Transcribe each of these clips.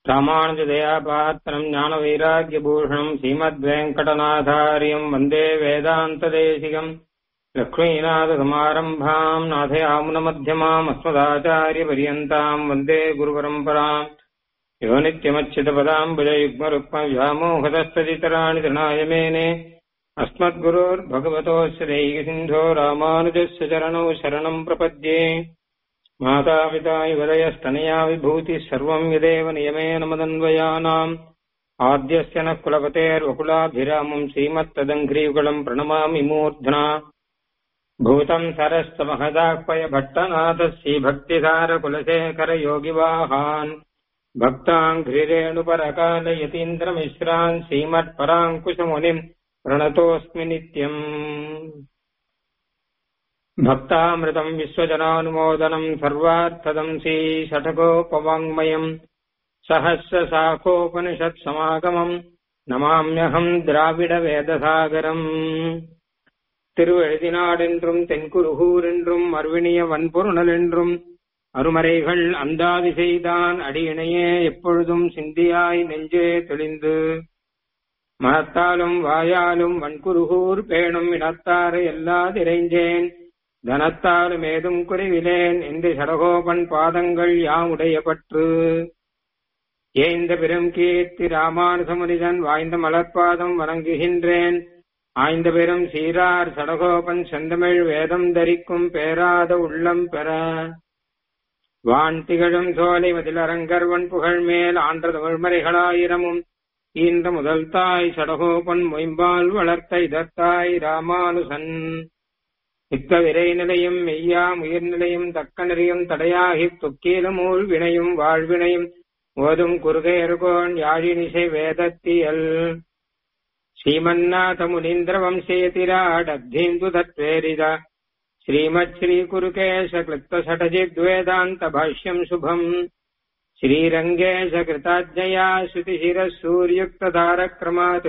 ராமானுஜதயாபாத்திரம் ஞானவைராக்கியபூஷணம் ஸ்ரீமத்வேங்கடநாதாரியம் வந்தே வேதாந்ததேசிகம் லக்ஷ்மீநாதசமாரம்பாம் நாதயாமுனமத்தியமாம் அஸ்மதாச்சாரியபரியந்தாம் வந்தே குருபரம்பராம் யோ நித்யமச்சிதபதாம்புஜயுக்மருக்மவ்யாமோகதஸ்ததிतराणि तृणाय मेने अस्मद्गुरोर्भगवतोऽस्य दैकसिन्धो रामानुजस्य चरणौ शरणम् प्रपद्ये मातापिता युवदयस्तनया विभूतिः सर्वम् यदेव नियमेन मदन्वयानाम् आद्यस्य नः कुलपतेर्वकुलाभिरामम् श्रीमत्तदङ्घ्रीयुगलम् प्रणमामि मूर्ध्ना भूतम् सरस्त महदाह्वय भट्टनाथः श्रीभक्तिसारकुलशेखरयोगिवाहान् भक्ताङ्घ्रिरेणुपरकालयतीन्द्रमिश्रान् श्रीमत्पराङ्कुशमुनिम् प्रणतोऽस्मि नित्यम् भक्तामृतम् विश्वजनानुमोदनम् सर्वार्थदम् श्रीषठकोपवाङ्मयम् सहस्रशाखोपनिषत्समागमम् நமாமியகம் திராவிட வேதசாகரம் திருவெழுதினாடென்றும் தென்குருகூர் என்றும் அருவினிய வன்பொருணல் என்றும் அருமறைகள் அந்தாதி செய்தான் அடியினையே எப்பொழுதும் சிந்தியாய் நெஞ்சே தெளிந்து மனத்தாலும் வாயாலும் வன்குருகூர் பேணும் இனத்தாறு எல்லாதிரைஞ்சேன் தனத்தாலும் ஏதும் குறைவிலேன் என்று சடகோபன் பாதங்கள் யாமுடைய பற்று ஏந்த பெரும் கீர்த்தி ராமானுசமுனிதன் வாய்ந்த மலர்பாதம் வணங்குகின்றேன் ஆய்ந்த பெரும் சீரார் சடகோபன் செந்தமிழ் வேதம் தரிக்கும் பேராத உள்ளம் பெற வான் திகழும் சோலை மதிலரங்கர்வன் புகழ் மேல் ஆன்ற தமிழ்மறைகளாயிரமும் ஈன்ற முதல் தாய் சடகோபன் மொயம்பால் வளர்த்த இதத்தாய் ராமானுசன் மிக்க விரை நிலையும் மெய்யாம் உயிர்நிலையும் தக்க நெறியும் தடையாகித் துக்கீலமூழ் வினையும் வாழ்வினையும் ஓதும் குறுகையர்கோன் யாழினிசை வேதத்தியல் ஸ்ரீமன்னாத முனீந்திர வம்சேதிராடப்தீந்து தத்வேரித श्रीमत् श्रीकुरुकेश क्लृप्तषटजिद्वेदान्त भाष्यम् शुभम् श्रीरङ्गेश कृताज्ञया श्रुतिशिरः सूर्युक्तधारक्रमात्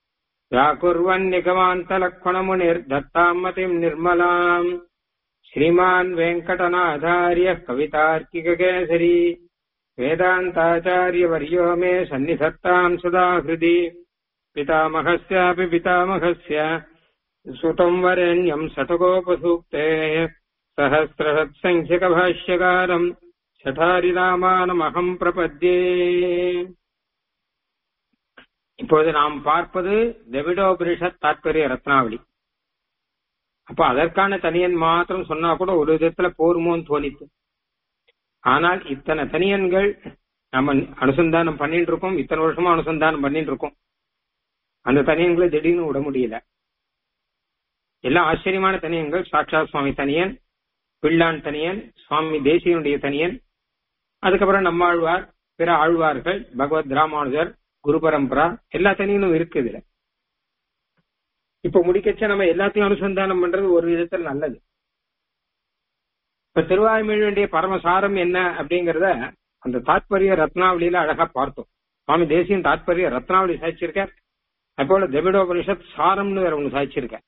व्याकुर्वन्निगमान्तलक्ष्मणमुनिर्दत्ताम् मतिम् निर्मलाम् श्रीमान् वेङ्कटनाथार्यः कवितार्किककेसरी वेदान्ताचार्यवर्यो मे सन्निधत्ताम् सदा हृदि पितामहस्यापि पितामहस्य सुतम् वरेण्यम् शतकोपसूक्तेः सहस्रशत्सङ्ख्यकभाष्यकारम् சட்டாரிராமானமகம் பிரபத்யே இப்போது நாம் பார்ப்பது தெவிடோபரிஷத் தாற்பரிய ரத்னாவளி அப்ப அதற்கான தனியன் மாத்திரம் சொன்னா கூட ஒரு விதத்துல போருமோன்னு தோணித்து ஆனால் இத்தனை தனியன்கள் நம்ம அனுசந்தானம் பண்ணிட்டு இருக்கோம் இத்தனை வருஷமா அனுசந்தானம் பண்ணிட்டு இருக்கோம் அந்த தனியன்களை திடீர்னு விட முடியல எல்லாம் ஆச்சரியமான தனியன்கள் சாட்சாத் சுவாமி தனியன் பிள்ளான் தனியன் சுவாமி தேசியனுடைய தனியன் அதுக்கப்புறம் நம்மாழ்வார் பிற ஆழ்வார்கள் பகவத் ராமானுஜர் குரு பரம்பரா எல்லா தனியனும் இருக்கு இதுல இப்ப முடிக்கச்ச நம்ம எல்லாத்தையும் அனுசந்தானம் பண்றது ஒரு விதத்தில் நல்லது இப்ப திருவாய்மொழியுடைய பரமசாரம் என்ன அப்படிங்கறத அந்த தாத்பரிய ரத்னாவளியில அழகா பார்த்தோம் சுவாமி தேசியம் தாத்பரிய ரத்னாவளி சாய்ச்சிருக்கார் அதுபோல திரவிடோபனிஷத் சாரம்னு வேற ஒண்ணு சாய்ச்சிருக்கார்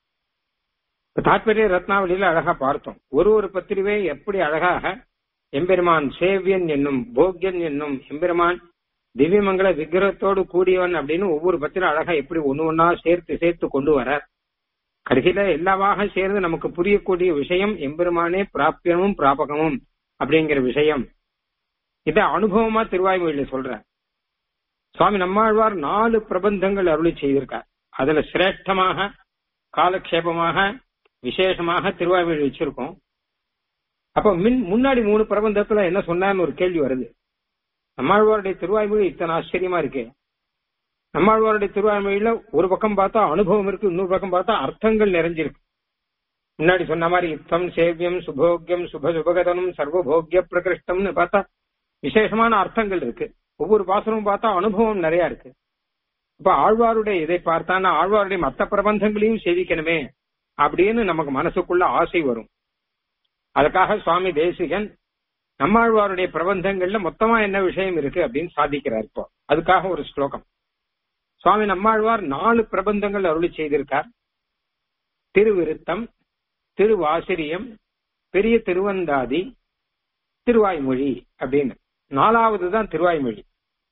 தாத்பரிய ரத்னாவளியில அழகா பார்த்தோம் ஒரு ஒரு பத்திரிகை எப்படி அழகாக எம்பெருமான் சேவியன் என்னும் போக்யன் என்னும் எம்பெருமான் திவ்யமங்கல விக்கிரகத்தோடு கூடியவன் அப்படின்னு ஒவ்வொரு பத்திரம் அழகா எப்படி ஒண்ணு ஒன்னா சேர்த்து சேர்த்து கொண்டு வர கடைசியில எல்லாவாக சேர்ந்து நமக்கு புரியக்கூடிய விஷயம் எம்பெருமானே பிராப்பியமும் பிராபகமும் அப்படிங்கிற விஷயம் இத அனுபவமா திருவாய்மொழியில சொல்ற சுவாமி நம்மாழ்வார் நாலு பிரபந்தங்கள் அருளி செய்திருக்கார் அதுல சிரேஷ்டமாக காலக்ஷேபமாக விசேஷமாக திருவாய்மொழி வச்சிருக்கோம் அப்ப மின் முன்னாடி மூணு பிரபந்தத்துல என்ன சொன்னார்னு ஒரு கேள்வி வருது நம்மாழ்வாருடைய திருவாய்மொழி இத்தனை ஆச்சரியமா இருக்கு நம்மாழ்வாருடைய திருவாய்மொழியில ஒரு பக்கம் பார்த்தா அனுபவம் இருக்கு இன்னொரு பக்கம் பார்த்தா அர்த்தங்கள் நிறைஞ்சிருக்கு முன்னாடி சொன்ன மாதிரி யுத்தம் சேவியம் சுபோக்கியம் சுப சுபகதனம் சர்வபோக்கிய பிரகிருஷ்டம்னு பார்த்தா விசேஷமான அர்த்தங்கள் இருக்கு ஒவ்வொரு பாசனமும் பார்த்தா அனுபவம் நிறைய இருக்கு இப்ப ஆழ்வாருடைய இதை பார்த்தான்னா ஆழ்வாருடைய மத்த பிரபந்தங்களையும் சேவிக்கணுமே அப்படின்னு நமக்கு மனசுக்குள்ள ஆசை வரும் அதுக்காக சுவாமி தேசிகன் நம்மாழ்வாருடைய பிரபந்தங்கள்ல மொத்தமா என்ன விஷயம் இருக்கு அப்படின்னு சாதிக்கிறார் இப்போ அதுக்காக ஒரு ஸ்லோகம் சுவாமி நம்மாழ்வார் நாலு பிரபந்தங்கள் அருளி செய்திருக்கார் திருவிருத்தம் திருவாசிரியம் பெரிய திருவந்தாதி திருவாய்மொழி அப்படின்னு நாலாவது தான் திருவாய்மொழி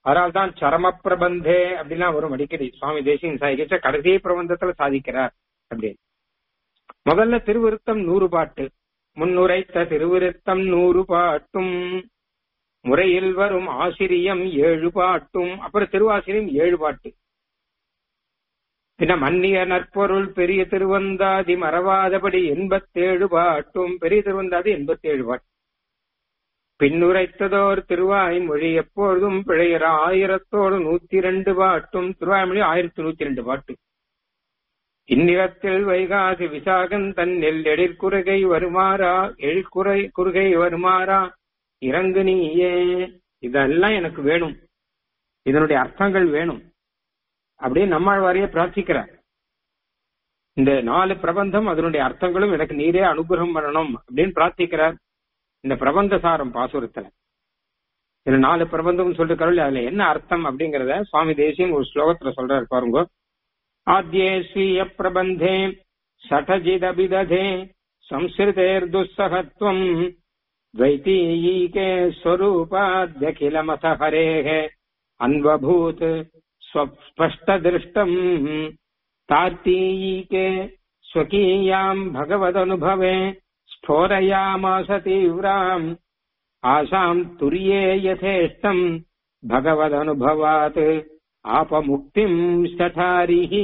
அதனால்தான் சரம பிரபந்தே அப்படிலாம் வரும் அடிக்கடி சுவாமி தேசியம் சாதிக்க கடைசி பிரபந்தத்துல சாதிக்கிறார் அப்படின்னு முதல்ல திருவிருத்தம் நூறு பாட்டு முன்னுரைத்த திருவிருத்தம் நூறு பாட்டும் முறையில் வரும் ஆசிரியம் ஏழு பாட்டும் அப்புறம் திருவாசிரியம் ஏழு பாட்டு பின்ன மன்னிய நற்பொருள் பெரிய திருவந்தாதி மறவாதபடி எண்பத்தேழு பாட்டும் பெரிய திருவந்தாதி எண்பத்தேழு பாட்டு பின்னுரைத்ததோர் திருவாய்மொழி எப்பொழுதும் பிழையற ஆயிரத்தோடு நூத்தி இரண்டு பாட்டும் திருவாய்மொழி ஆயிரத்தி நூத்தி ரெண்டு பாட்டு இந்நிலத்தில் வைகாசி விசாகன் தன்னில் எழிற்குறுகை வருமாறா எழிற்குறை குறுகை வருமாறா இறங்கு நீயே இதெல்லாம் எனக்கு வேணும் இதனுடைய அர்த்தங்கள் வேணும் அப்படின்னு நம்மாழ்வாரையே பிரார்த்திக்கிறார் இந்த நாலு பிரபந்தம் அதனுடைய அர்த்தங்களும் எனக்கு நீரே அனுகிரகம் பண்ணணும் அப்படின்னு பிரார்த்திக்கிறார் இந்த பிரபந்த சாரம் பாசுரத்துல இதுல நாலு பிரபந்தம் சொல்லிருக்காரு அதுல என்ன அர்த்தம் அப்படிங்கறத சுவாமி தேசியம் ஒரு ஸ்லோகத்துல சொல்றாரு பாருங்க ஆத்யே ஸ்வீய பிரபந்தே சடஜிதபிததே संसृतेर्दुस्सहत्वम् द्वैतीयीके स्वरूपाद्यखिलमथ हरेः अन्वभूत् स्वस्पष्टदृष्टम् तार्तीयीके स्वकीयाम् भगवदनुभवे स्फोरयामास तीव्राम् आशाम् तुर्ये यथेष्टम् भगवदनुभवात् ஆபமுக்திம் சதாரிஹி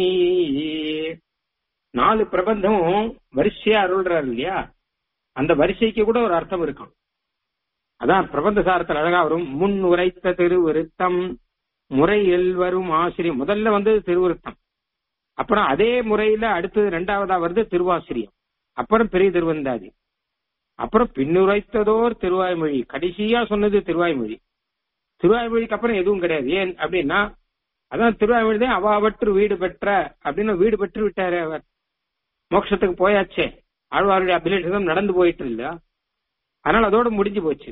நாலு பிரபந்தமும் வரிசையா அருள்றாரு இல்லையா அந்த வரிசைக்கு கூட ஒரு அர்த்தம் இருக்கும் அதான் பிரபந்த சாரத்தில் அழகா வரும் முன் உரைத்த திருவிருத்தம் முறையில் வரும் ஆசிரியம் முதல்ல வந்து திருவிருத்தம் அப்புறம் அதே முறையில அடுத்தது ரெண்டாவதா வருது திருவாசிரியம் அப்புறம் பெரிய திருவந்தாதி அப்புறம் பின்னுரைத்ததோர் திருவாய்மொழி கடைசியா சொன்னது திருவாய்மொழி திருவாய்மொழிக்கு அப்புறம் எதுவும் கிடையாது ஏன் அப்படின்னா அதான் திருவாய்மொழி அவாவற்று வீடு பெற்ற அப்படின்னு வீடு பெற்று விட்டாரு அவர் மோட்சத்துக்கு போயாச்சே ஆழ்வாருடைய அபிலேஷம் நடந்து போயிட்டு இல்ல அதனால அதோட முடிஞ்சு போச்சு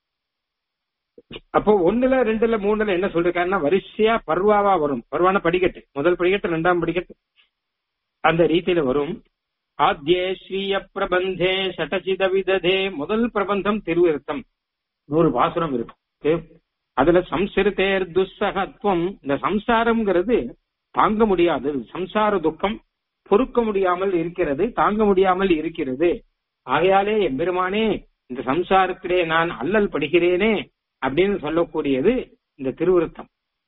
அப்போ ஒண்ணுல ரெண்டுல மூணுல என்ன சொல்றாருன்னா வரிசையா பர்வாவா வரும் பர்வான படிக்கட்டு முதல் படிக்கட்டு ரெண்டாம் படிக்கட்டு அந்த ரீதியில வரும் ஆத்யே ஸ்ரீய பிரபந்தே சட்டசித விததே முதல் பிரபந்தம் திருவிருத்தம் நூறு பாசுரம் இருக்கு அதுல சம்சிருத்தேர் துஸ்ஸகத்துவம் இந்த சம்சாரம்ங்கிறது தாங்க முடியாதது சம்சார துக்கம் பொறுக்க முடியாமல் இருக்கிறது தாங்க முடியாமல் இருக்கிறது ஆகையாலே எம்பெருமானே இந்த சம்சாரத்திலே நான் அல்லல் படுகிறேனே அப்படின்னு சொல்லக்கூடியது இந்த திருவிருத்தம்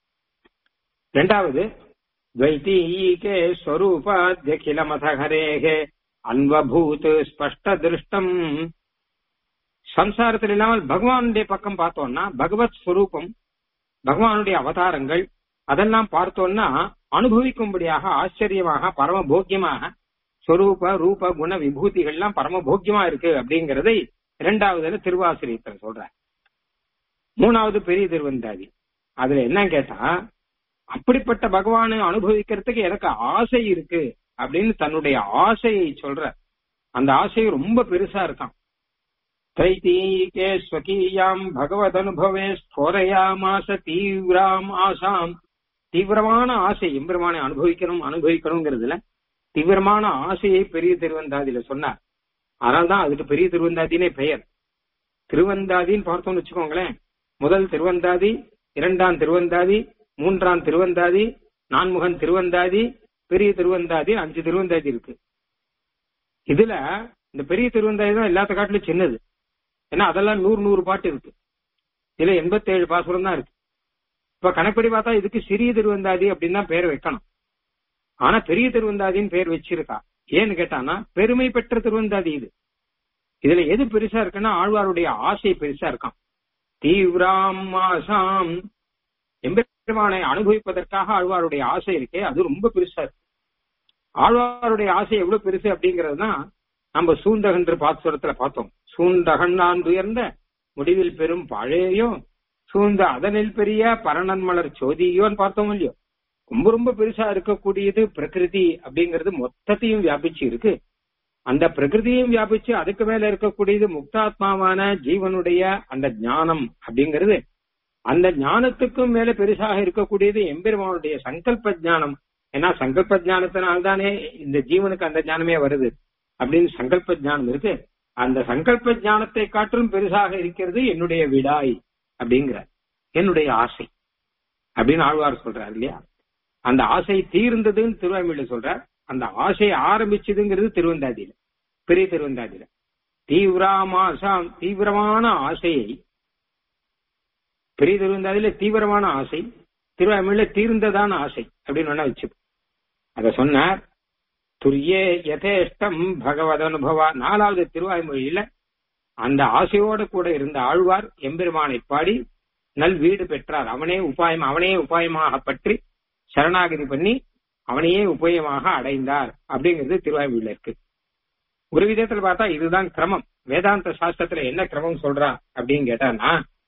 இரண்டாவது துவைத்தீகே ஸ்வரூபாத்யகிலமதஹரேகே அன்வபூத் ஸ்பஷ்ட திருஷ்டம் சம்சாரத்தில் இல்லாமல் பகவானுடைய பக்கம் பார்த்தோம்னா பகவத் ஸ்வரூபம் பகவானுடைய அவதாரங்கள் அதெல்லாம் பார்த்தோம்னா அனுபவிக்கும்படியாக ஆச்சரியமாக பரம போக்கியமாக ஸ்வரூப ரூப குண விபூதிகள்லாம் பரம போக்கியமா இருக்கு அப்படிங்கறதை இரண்டாவதுல திருவாசிரியத்தில் சொல்ற மூணாவது பெரிய திருவந்தாதி அதுல என்ன கேட்டா அப்படிப்பட்ட பகவானை அனுபவிக்கிறதுக்கு எனக்கு ஆசை இருக்கு அப்படின்னு தன்னுடைய ஆசையை சொல்ற அந்த ஆசை ரொம்ப பெருசா இருக்கான் தைத்தீகே ஸ்வகீயாம் பகவத் அனுபவே ஸ்போரயாமாச தீவிராம் ஆசாம் தீவிரமான ஆசை எம்பெருமானை அனுபவிக்கணும் அனுபவிக்கணுங்கிறதுல தீவிரமான ஆசையை பெரிய திருவந்தாதியில சொன்னார் அதனால்தான் அதுக்கு பெரிய திருவந்தாதினே பெயர் திருவந்தாதின்னு பார்த்தோம்னு வச்சுக்கோங்களேன் முதல் திருவந்தாதி இரண்டாம் திருவந்தாதி மூன்றாம் திருவந்தாதி நான்முகன் திருவந்தாதி பெரிய திருவந்தாதி அஞ்சு திருவந்தாதி இருக்கு இதுல இந்த பெரிய திருவந்தாதி தான் எல்லாத்த காட்டிலும் சின்னது ஏன்னா அதெல்லாம் நூறு நூறு பாட்டு இருக்கு இதுல எண்பத்தி ஏழு பாசுரம் தான் இருக்கு இப்ப கணக்குப்படி பார்த்தா இதுக்கு சிறிய திருவந்தாதி அப்படின்னு தான் பேர் வைக்கணும் ஆனா பெரிய திருவந்தாதின்னு பேர் வச்சிருக்கா ஏன்னு கேட்டானா பெருமை பெற்ற திருவந்தாதி இது இதுல எது பெருசா இருக்குன்னா ஆழ்வாருடைய ஆசை பெருசா இருக்கான் தீவிராம் ஆசாம் எம்பெருமானை அனுபவிப்பதற்காக ஆழ்வாருடைய ஆசை இருக்கே அது ரொம்ப பெருசா இருக்கு ஆழ்வாருடைய ஆசை எவ்வளவு பெருசு அப்படிங்கறதுனா நம்ம சூந்தகன்று பாசுரத்துல பார்த்தோம் சூந்தகன் நான் உயர்ந்த முடிவில் பெரும் பழையோ சூழ்ந்த அதனில் பெரிய பரணன் மலர் சோதியோன்னு பார்த்தோம் இல்லையோ ரொம்ப ரொம்ப பெருசா இருக்கக்கூடியது பிரகிருதி அப்படிங்கிறது மொத்தத்தையும் வியாபிச்சு இருக்கு அந்த பிரகிருதியும் வியாபிச்சு அதுக்கு மேல இருக்கக்கூடியது முக்தாத்மாவான ஜீவனுடைய அந்த ஞானம் அப்படிங்கிறது அந்த ஞானத்துக்கும் மேல பெருசாக இருக்கக்கூடியது எம்பெருமானுடைய சங்கல்ப ஞானம் ஏன்னா சங்கல்ப ஞானத்தினால்தானே இந்த ஜீவனுக்கு அந்த ஞானமே வருது அப்படின்னு சங்கல்ப ஞானம் இருக்கு அந்த சங்கல்ப ஞானத்தை காட்டிலும் பெருசாக இருக்கிறது என்னுடைய விடாய் அப்படிங்கிற என்னுடைய ஆசை அப்படின்னு ஆழ்வார் சொல்றார் இல்லையா அந்த ஆசை தீர்ந்ததுன்னு திருவாய்மொழியில சொல்றார் அந்த ஆசை ஆரம்பிச்சதுங்கிறது திருவந்தாதியில பெரிய திருவந்தாதியில தீவிரமாசாம் தீவிரமான ஆசையை பெரிய திருவந்தாதியில தீவிரமான ஆசை திருவாய்மொழியில தீர்ந்ததான ஆசை அப்படின்னு வேணா வச்சு அத சொன்னார் துரியே யதேஷ்டம் பகவத் அனுபவா நாலாவது திருவாய்மொழியில அந்த ஆசையோட கூட இருந்த ஆழ்வார் எம்பெருமானை பாடி நல் வீடு பெற்றார் அவனே உபாயம் அவனே உபாயமாக பற்றி சரணாகதி பண்ணி அவனையே உபயமாக அடைந்தார் அப்படிங்கிறது திருவாய்மொழியில இருக்கு ஒரு விதத்துல பார்த்தா இதுதான் கிரமம் வேதாந்த சாஸ்திரத்துல என்ன கிரமம் சொல்றா அப்படின்னு கேட்டான்னா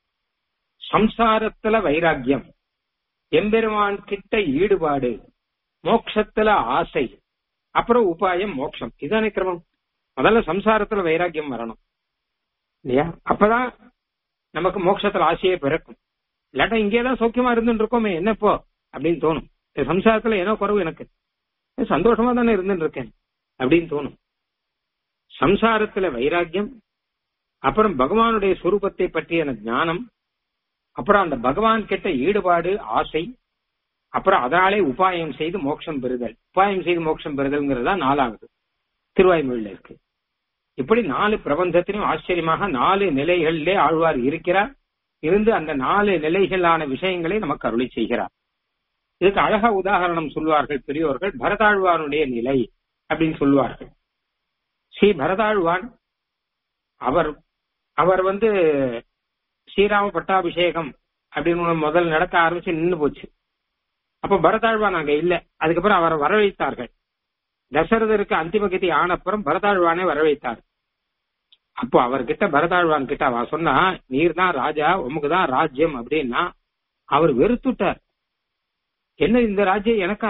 சம்சாரத்துல வைராக்கியம் எம்பெருமான் கிட்ட ஈடுபாடு மோட்சத்துல ஆசை அப்புறம் உபாயம் மோட்சம் இதுதானே கிரமம் முதல்ல சம்சாரத்துல வைராக்கியம் வரணும் இல்லையா அப்பதான் நமக்கு மோட்சத்துல ஆசையே பிறக்கும் இல்லாட்டா இங்கேதான் சௌக்கியமா இருந்துட்டு இருக்கோமே என்ன இப்போ அப்படின்னு தோணும் இந்த சம்சாரத்துல ஏனோ குறவு எனக்கு சந்தோஷமா தானே இருந்துட்டு இருக்கேன் அப்படின்னு தோணும் சம்சாரத்துல வைராக்கியம் அப்புறம் பகவானுடைய சுரூபத்தை பற்றிய ஞானம் அப்புறம் அந்த பகவான் கிட்ட ஈடுபாடு ஆசை அப்புறம் அதனாலே உபாயம் செய்து மோட்சம் பெறுதல் உபாயம் செய்து மோட்சம் பெறுதல்ங்கிறது தான் நாலாவது திருவாய்மொழியில இருக்கு இப்படி நாலு பிரபந்தத்திலும் ஆச்சரியமாக நாலு நிலைகளிலே ஆழ்வார் இருக்கிறார் இருந்து அந்த நாலு நிலைகளான விஷயங்களை நமக்கு அருளி செய்கிறார் இதுக்கு அழகா உதாரணம் சொல்வார்கள் பெரியோர்கள் பரதாழ்வானுடைய நிலை அப்படின்னு சொல்லுவார்கள் ஸ்ரீ பரதாழ்வான் அவர் அவர் வந்து ஸ்ரீராம பட்டாபிஷேகம் அப்படின்னு முதல் நடக்க ஆரம்பிச்சு நின்று போச்சு அப்ப பரதாழ்வான் அங்க இல்ல அதுக்கப்புறம் அவரை வரவைத்தார்கள் தசரதருக்கு அந்திம கதி ஆனப்புறம் பரதாழ்வானே வரவைத்தார் அப்போ அவர்கிட்ட பரதாழ்வான் கிட்ட அவ சொன்னா நீர் தான் ராஜா உமக்கு தான் ராஜ்யம் அப்படின்னா அவர் வெறுத்துட்டார் என்ன இந்த ராஜ்யம் எனக்கா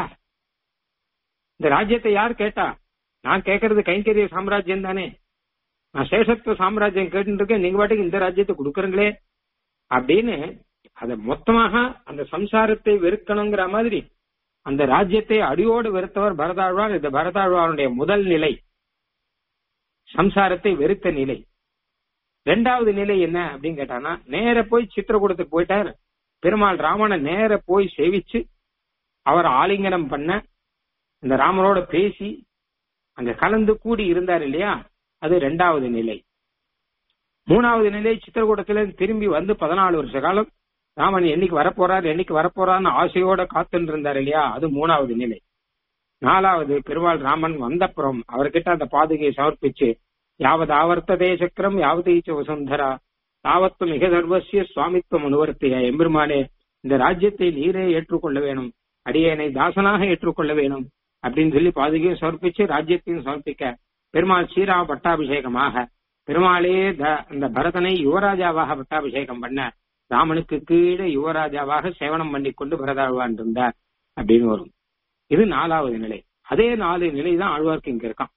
இந்த ராஜ்யத்தை யார் கேட்டா நான் கேட்கறது கைங்கரிய சாம்ராஜ்யம் தானே நான் சேஷத்துவ சாம்ராஜ்யம் கேட்டு இருக்கேன் நீங்க பாட்டுக்கு இந்த ராஜ்யத்தை கொடுக்குறீங்களே அப்படின்னு அத மொத்தமாக அந்த சம்சாரத்தை வெறுக்கணுங்கிற மாதிரி அந்த ராஜ்யத்தை அடியோடு வெறுத்தவர் பரதாழ்வான் இந்த பரதாழ்வானுடைய முதல் நிலை சம்சாரத்தை வெறுத்த நிலை ரெண்டாவது நிலை என்ன அப்படின்னு கேட்டானா நேர போய் சித்திரக்கூடத்துக்கு போயிட்டார் பெருமாள் ராமனை நேர போய் சேவிச்சு அவர் ஆலிங்கனம் பண்ண இந்த ராமனோட பேசி அங்க கலந்து கூடி இருந்தார் இல்லையா அது ரெண்டாவது நிலை மூணாவது நிலை சித்திரக்கூடத்துல திரும்பி வந்து பதினாலு வருஷ காலம் ராமன் என்னைக்கு வரப்போறார் என்னைக்கு வரப்போறான்னு ஆசையோட காத்துட்டு இருந்தார் இல்லையா அது மூணாவது நிலை நாலாவது பெருமாள் ராமன் வந்தப்புறம் அவர்கிட்ட அந்த பாதுகையை சமர்ப்பிச்சு யாவது ஆவர்த்ததே சக்கரம் யாவது ஈச்ச வசுந்தரா தாவத்து மிக சர்வசிய சுவாமித்துவம் அனுவர்த்திய எம்பெருமானே இந்த ராஜ்யத்தை நீரே ஏற்றுக்கொள்ள வேணும் அடியேனை தாசனாக ஏற்றுக்கொள்ள வேணும் அப்படின்னு சொல்லி பாதுகையும் சமர்ப்பிச்சு ராஜ்யத்தையும் சமர்ப்பிக்க பெருமாள் ஸ்ரீராம பட்டாபிஷேகமாக பெருமாளே அந்த பரதனை யுவராஜாவாக பட்டாபிஷேகம் பண்ண ராமனுக்கு கீழே யுவராஜாவாக சேவனம் பண்ணி கொண்டு பரதாழ்வான் இருந்தார் அப்படின்னு வரும் இது நாலாவது நிலை அதே நாலு நிலை தான் ஆழ்வார்க்கு இங்க இருக்கான்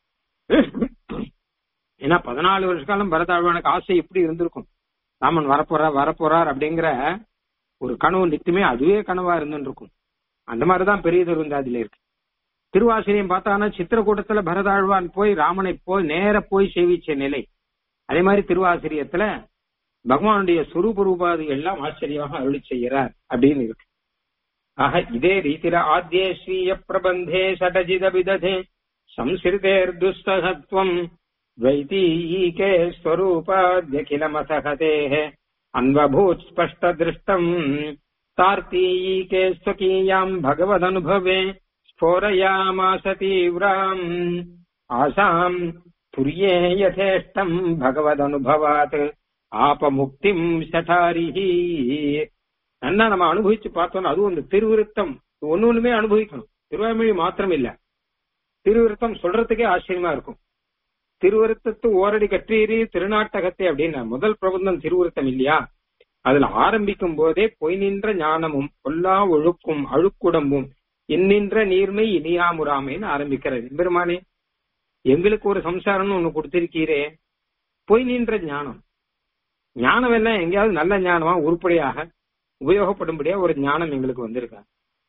ஏன்னா பதினாலு வருஷ காலம் பரதாழ்வானுக்கு ஆசை எப்படி இருந்திருக்கும் ராமன் வரப்போறார் வரப்போறார் அப்படிங்கிற ஒரு கனவு நித்துமே அதுவே கனவா இருந்துட்டு இருக்கும் அந்த மாதிரிதான் பெரிய திருவந்தாதியில இருக்கு திருவாசிரியம் பார்த்தானா சித்திரக்கூட்டத்துல பரதாழ்வான் போய் ராமனை போய் நேர போய் சேவிச்ச நிலை அதே மாதிரி திருவாசிரியத்துல பகவானுடைய சுரூப ரூபாதி எல்லாம் ஆச்சரியமாக அருளி செய்கிறார் அப்படின்னு இருக்கு ஆக இதே ரீதியில ஆத்தியே ஸ்ரீய பிரபந்தே சடஜித விததே சம்ஸ்கிருதேர்துஸ்தகத்வம் द्वैतीके स्वरूपाद्यखिलमसहतेः अन्वभूत् स्पष्टदृष्टम् तार्तीके स्वकीयाम् भगवदनुभवे स्फोरयामास तीव्राम् आसाम् तुर्ये यथेष्टम् भगवदनुभवात् ஆபமுக்திம் சட்டாரிஹி நல்லா நம்ம அனுபவிச்சு பார்த்தோம்னா அதுவும் இந்த திருவிருத்தம் ஒன்னு ஒண்ணுமே அனுபவிக்கணும் திருவாய்மொழி மாத்திரம் இல்ல திருவிருத்தம் சொல்றதுக்கே ஆச்சரியமா இருக்கும் திருவருத்தத்து ஓரடி கற்றீரி திருநாட்டகத்தை அப்படின்னு முதல் பிரபந்தம் திருவுருத்தம் இல்லையா அதுல ஆரம்பிக்கும் போதே பொய் நின்ற ஞானமும் பொல்லா ஒழுக்கும் அழுக்குடம்பும் இன்னின்ற நீர்மை இனியாமுறாமைன்னு ஆரம்பிக்கிறது பெருமானே எங்களுக்கு ஒரு சம்சாரம்னு ஒண்ணு கொடுத்திருக்கீரே பொய் நின்ற ஞானம் ஞானம் எல்லாம் எங்கேயாவது நல்ல ஞானமா உருப்படியாக உபயோகப்படும்படியா ஒரு ஞானம் எங்களுக்கு வந்திருக்கா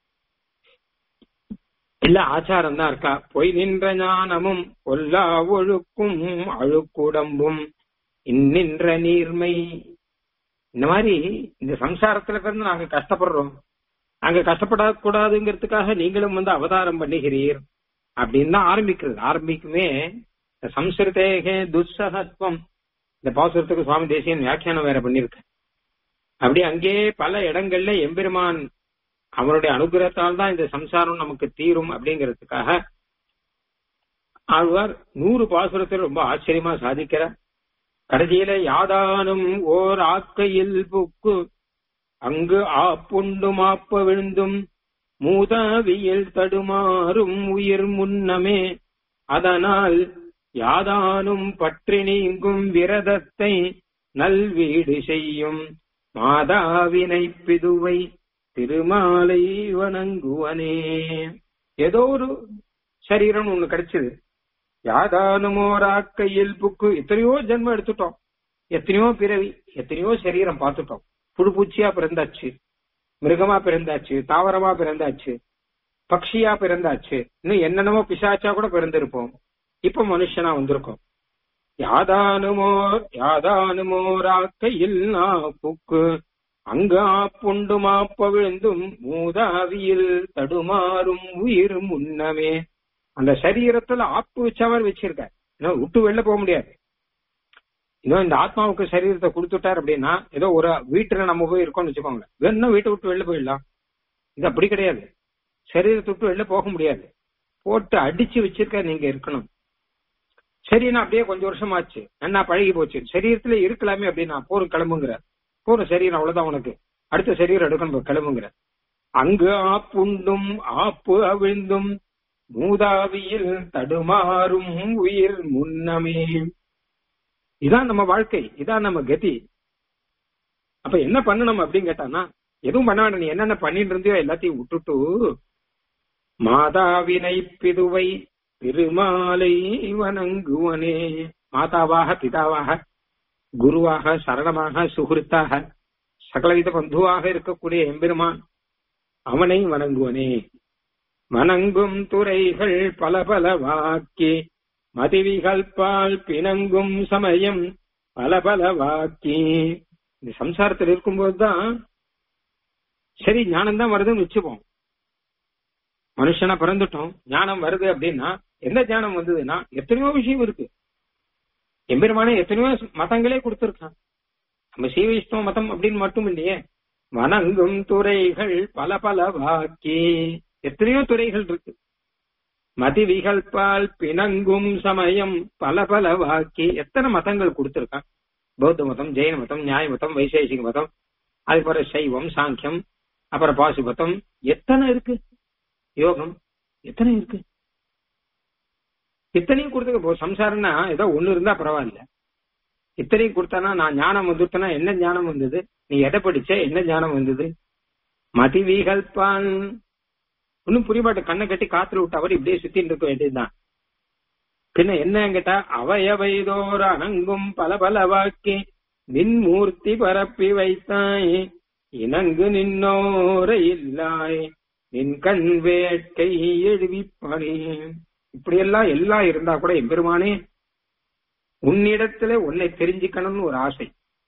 இல்ல ஆச்சாரம் தான் இருக்கா பொய் நின்ற ஞானமும் பொல்லா ஒழுக்கும் அழுக்குடம்பும் இன்னின்ற நீர்மை இந்த மாதிரி இந்த சம்சாரத்துல இருந்து நாங்க கஷ்டப்படுறோம் அங்க கஷ்டப்படக்கூடாதுங்கிறதுக்காக நீங்களும் வந்து அவதாரம் பண்ணுகிறீர் அப்படின்னு தான் ஆரம்பிக்கிறது ஆரம்பிக்குமே இந்த சம்ஸ்கிருதேகே துஸ்ஸகத்வம் இந்த பாசுரத்துக்கு சுவாமி தேசியன் வியாக்கியானம் வேற பண்ணிருக்கு அப்படி அங்கே பல இடங்கள்ல எம்பெருமான் அவருடைய அனுகிரகத்தால் தான் இந்த சம்சாரம் நமக்கு தீரும் அப்படிங்கிறதுக்காக ஆழ்வார் நூறு பாசுரத்தில் ரொம்ப ஆச்சரியமா சாதிக்கிறார் கடைசியில யாதானும் ஓர் ஆக்கையில் புக்கு அங்கு ஆப்புண்டு மாப்ப விழுந்தும் மூதாவியில் தடுமாறும் உயிர் முன்னமே அதனால் யாதானும் பற்றி நீங்கும் விரதத்தை நல்வீடு செய்யும் மாதாவினை பிதுவை திருமாலை வணங்குவனே ஏதோ ஒரு சரீரம் ஒண்ணு கிடைச்சது யாதானுமோராக்கையில் புக்கு எத்தனையோ ஜென்மம் எடுத்துட்டோம் எத்தனையோ பிறவி எத்தனையோ சரீரம் பார்த்துட்டோம் புழு பூச்சியா பிறந்தாச்சு மிருகமா பிறந்தாச்சு தாவரமா பிறந்தாச்சு பக்ஷியா பிறந்தாச்சு இன்னும் என்னென்னமோ பிசாச்சா கூட பிறந்திருப்போம் இப்ப மனுஷனா வந்திருக்கோம் யாதானுமோர் யாதானுமோராக்கையில் நா புக்கு அங்கு ஆப்புண்டு மாப்ப விழுந்தும் மூதாவியில் தடுமாறும் உயிர் முன்னமே அந்த சரீரத்துல ஆப்பு வச்சவர் வச்சிருக்கார் இன்னும் விட்டு வெளில போக முடியாது இன்னும் இந்த ஆத்மாவுக்கு சரீரத்தை கொடுத்துட்டார் அப்படின்னா ஏதோ ஒரு வீட்டுல நம்ம போய் இருக்கோம்னு வச்சுக்கோங்க வேணும்னா வீட்டை விட்டு வெளில போயிடலாம் இது அப்படி கிடையாது சரீரத்தை விட்டு வெளில போக முடியாது போட்டு அடிச்சு வச்சிருக்க நீங்க இருக்கணும் சரி நான் அப்படியே கொஞ்சம் வருஷம் ஆச்சு என்ன பழகி போச்சு சரீரத்துல இருக்கலாமே அப்படின்னா போரும் கிளம்புங்கிற போரும் சரீரம் அவ்வளவுதான் உனக்கு அடுத்த சரீரம் எடுக்கணும் கிளம்புங்கிற அங்கு ஆப்புண்டும் ஆப்பு அவிழ்ந்தும் மூதாவியில் தடுமாறும் உயிர் முன்னமே இதான் நம்ம வாழ்க்கை இதான் நம்ம கதி அப்ப என்ன பண்ணணும் அப்படின்னு கேட்டானா எதுவும் பண்ண வேண்டாம் நீ என்னென்ன பண்ணிட்டு இருந்தியோ எல்லாத்தையும் விட்டுட்டு மாதாவினை பிதுவை திருமாலை வணங்குவனே மாதாவாக பிதாவாக குருவாக சரணமாக சுகிருத்தாக சகலவித பந்துவாக இருக்கக்கூடிய எம்பெருமான் அவனை வணங்குவனே வணங்கும் துறைகள் பல பல வாக்கி மதிவிகள் பால் பிணங்கும் சமயம் பல பல வாக்கி இந்த சம்சாரத்தில் இருக்கும்போதுதான் சரி ஞானம் தான் வருதுன்னு வச்சுப்போம் மனுஷனா பிறந்துட்டோம் ஞானம் வருது அப்படின்னா எந்த ஞானம் வந்ததுன்னா எத்தனையோ விஷயம் இருக்கு எம்பெருமானே எத்தனையோ மதங்களே கொடுத்திருக்கான் நம்ம சீவ வைஷ்ணவ மதம் அப்படின்னு மட்டும் இல்லையே வணங்கும் துறைகள் பல பல வாக்கி எத்தனையோ துறைகள் இருக்கு மதிவிகள் பால் பிணங்கும் சமயம் பல பல வாக்கி எத்தனை மதங்கள் கொடுத்திருக்கான் பௌத்த மதம் ஜெயின மதம் நியாய மதம் வைசேஷிக மதம் அதுக்கப்புறம் சைவம் சாங்கியம் அப்புறம் பாசுபதம் எத்தனை இருக்கு யோகம் எத்தனை இருக்கு இத்தனையும் கொடுத்துக்க போ சம்சாரம்னா ஏதோ ஒண்ணு இருந்தா பரவாயில்ல இத்தனையும் கொடுத்தானா நான் ஞானம் வந்துட்டனா என்ன ஞானம் வந்தது நீ எதை படிச்ச என்ன ஞானம் வந்தது மதிவிகள் பால் ஒன்னும் புரியமாட்ட கண்ணை கட்டி காத்துல விட்டு அவர் இப்படியே சுத்தின்னு இருக்க வேண்டியதுதான் பின்ன என்ன கேட்டா அவயவைதோர் அணங்கும் பல பல வாக்கி நின்மூர்த்தி பரப்பி வைத்தாய் இணங்கு நின்னோர இல்லாய் நின் கண் வேட்கை எழுவிப்பானே இப்படியெல்லாம் எல்லாம் இருந்தா கூட எம்பெருமானே உன்னிடத்துல உன்னை தெரிஞ்சுக்கணும்னு ஒரு ஆசை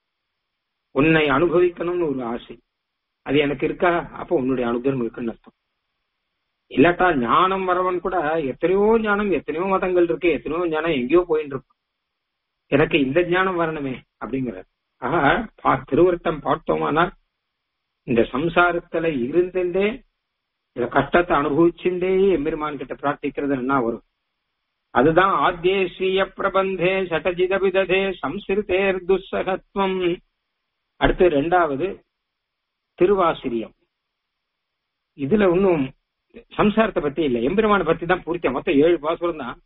உன்னை அனுபவிக்கணும்னு ஒரு ஆசை அது எனக்கு இருக்கா அப்போ உன்னுடைய அனுகிரகம் இருக்குன்னு அர்த்தம் இல்லாட்டா ஞானம் வரவன் கூட எத்தனையோ ஞானம் எத்தனையோ மதங்கள் இருக்கு எத்தனையோ ஞானம் எங்கேயோ போயிட்டு இருக்கும் எனக்கு இந்த ஞானம் வரணுமே அப்படிங்கிறார் ஆக திருவருத்தம் பார்த்தோமானா இந்த சம்சாரத்துல இருந்துட்டே இந்த கஷ்டத்தை அனுபவிச்சுட்டே எம்பெருமான் கிட்ட பிரார்த்திக்கிறது என்ன வரும் அதுதான் ஆத்யேஸ்வீய பிரபந்தே சட்டஜிதபிததே சம்சிருதேர் துஸ்ஸகத்துவம் அடுத்து ரெண்டாவது திருவாசிரியம் இதுல ஒன்னும் சம்சாரத்தை பத்தி இல்ல எம்பெருமான பத்தி தான் பூர்த்தியா மொத்தம் ஏழு பாசுரம் தான்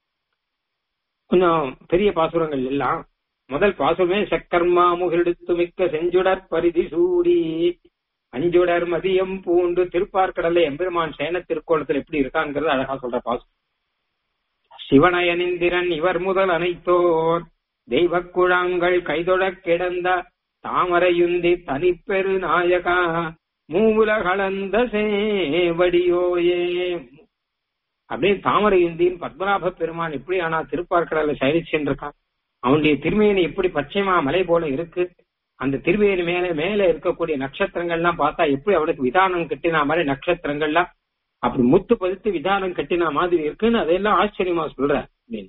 கொஞ்சம் பெரிய பாசுரங்கள் எல்லாம் முதல் பாசுரமே சக்கர்மா முகிலெடுத்து மிக்க செஞ்சுடர் பரிதி சூடி அஞ்சுடர் மதியம் பூண்டு திருப்பார்கடல்ல எம்பெருமான் சேன திருக்கோலத்தில் எப்படி இருக்காங்கிறது அழகா சொல்ற பாசு சிவனயனிந்திரன் இவர் முதல் அனைத்தோர் தெய்வ குழாங்கள் கைதொட கிடந்த தாமரையுந்தி தனிப்பெரு நாயகா மூவுல கலந்த சேவடியோயே அப்படியே தாமரை இந்தியின் பத்மநாப பெருமான் எப்படி ஆனா திருப்பார்கடல்ல சயனிச்சுருக்கான் அவனுடைய திருமையினை எப்படி பச்சைமா மலை போல இருக்கு அந்த திருவேணி மேல மேல இருக்கக்கூடிய நட்சத்திரங்கள்லாம் பார்த்தா எப்படி அவளுக்கு விதானம் கட்டினா மாதிரி நட்சத்திரங்கள்லாம் அப்படி முத்து பதித்து விதானம் கட்டினா மாதிரி இருக்குன்னு அதையெல்லாம் ஆச்சரியமா சொல்ற அப்படின்னு.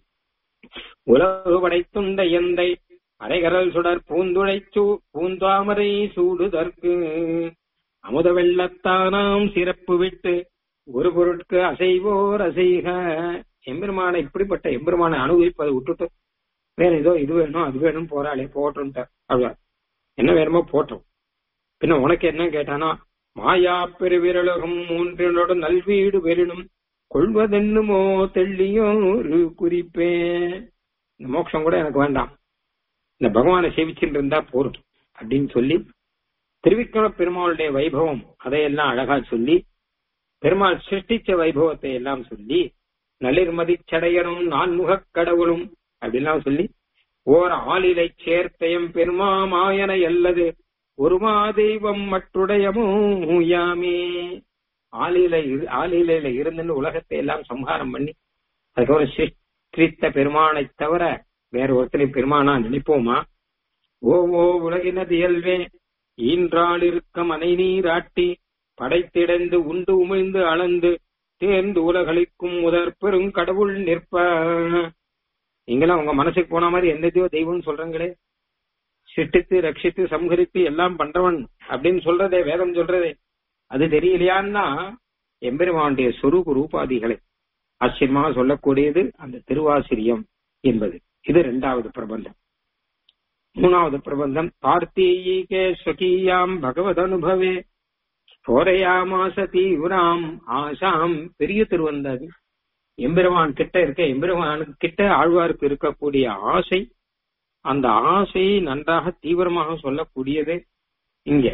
உலகு படைத்துண்ட எந்தை அரைகரல் சுடர் பூந்துழைச்சு பூந்தாமரை சூடுதற்கு அமுத வெள்ளத்தானாம் சிறப்பு விட்டு ஒரு பொருட்கு அசைவோர் அசைக எம்பெருமான இப்படிப்பட்ட எம்பெருமானை அனுபவிப்பதை விட்டுட்டு வேற ஏதோ இது வேணும் அது வேணும் போறாளே போட்டும் அவ்வளவு என்ன வேணுமோ போட்டோம் பின்ன உனக்கு என்ன கேட்டானா மாயா பெருவிரலகம் மூன்றினோடு நல்வீடு பெறினும் கொள்வதென்னுமோ தெள்ளியோ ஒரு குறிப்பே இந்த மோட்சம் கூட எனக்கு வேண்டாம் இந்த பகவானை சேவிச்சுட்டு இருந்தா போரும் அப்படின்னு சொல்லி திருவிக்கிரம பெருமாளுடைய வைபவம் அதையெல்லாம் அழகா சொல்லி பெருமாள் சிருஷ்டிச்ச வைபவத்தை எல்லாம் சொல்லி நளிர்மதி சடையனும் நான்முகக் கடவுளும் அப்படிலாம் சொல்லி ஓர் ஆளிலை சேர்த்தயம் பெருமா மாயன அல்லது ஒரு தெய்வம் மற்றுடையமோ யாமே ஆளிலை ஆளிலையில இருந்துன்னு உலகத்தை எல்லாம் சம்ஹாரம் பண்ணி அதுக்கப்புறம் சிருஷ்டித்த பெருமானை தவிர வேற ஒருத்தனை பெருமானா நினைப்போமா ஓ ஓ உலகினது இயல்வே ஈன்றாள் இருக்க மனை நீராட்டி படைத்திடந்து உண்டு உமிழ்ந்து அளந்து தேர்ந்து உலகளிக்கும் முதற் பெரும் கடவுள் நிற்ப நீங்களாம் உங்க மனசுக்கு போன மாதிரி என்னதையோ தெய்வம் சொல்றீங்களே சிட்டித்து ரட்சித்து சம்ஹரித்து எல்லாம் பண்றவன் அப்படின்னு சொல்றதே வேதம் சொல்றதே அது தெரியலையான்னா எம்பெருமானுடைய சொரூப ரூபாதிகளை ஆச்சரியமாக சொல்லக்கூடியது அந்த திருவாசிரியம் என்பது இது இரண்டாவது பிரபந்தம் மூணாவது பிரபந்தம் கார்த்தீகே ஸ்வகீயாம் பகவத் அனுபவே ஸ்போரையாமாச தீவிராம் ஆசாம் பெரிய திருவந்தாதி எம்பெருமான் கிட்ட இருக்க எம்பெருமான் கிட்ட ஆழ்வாருக்கு இருக்கக்கூடிய ஆசை அந்த ஆசையை நன்றாக தீவிரமாக சொல்லக்கூடியது இங்க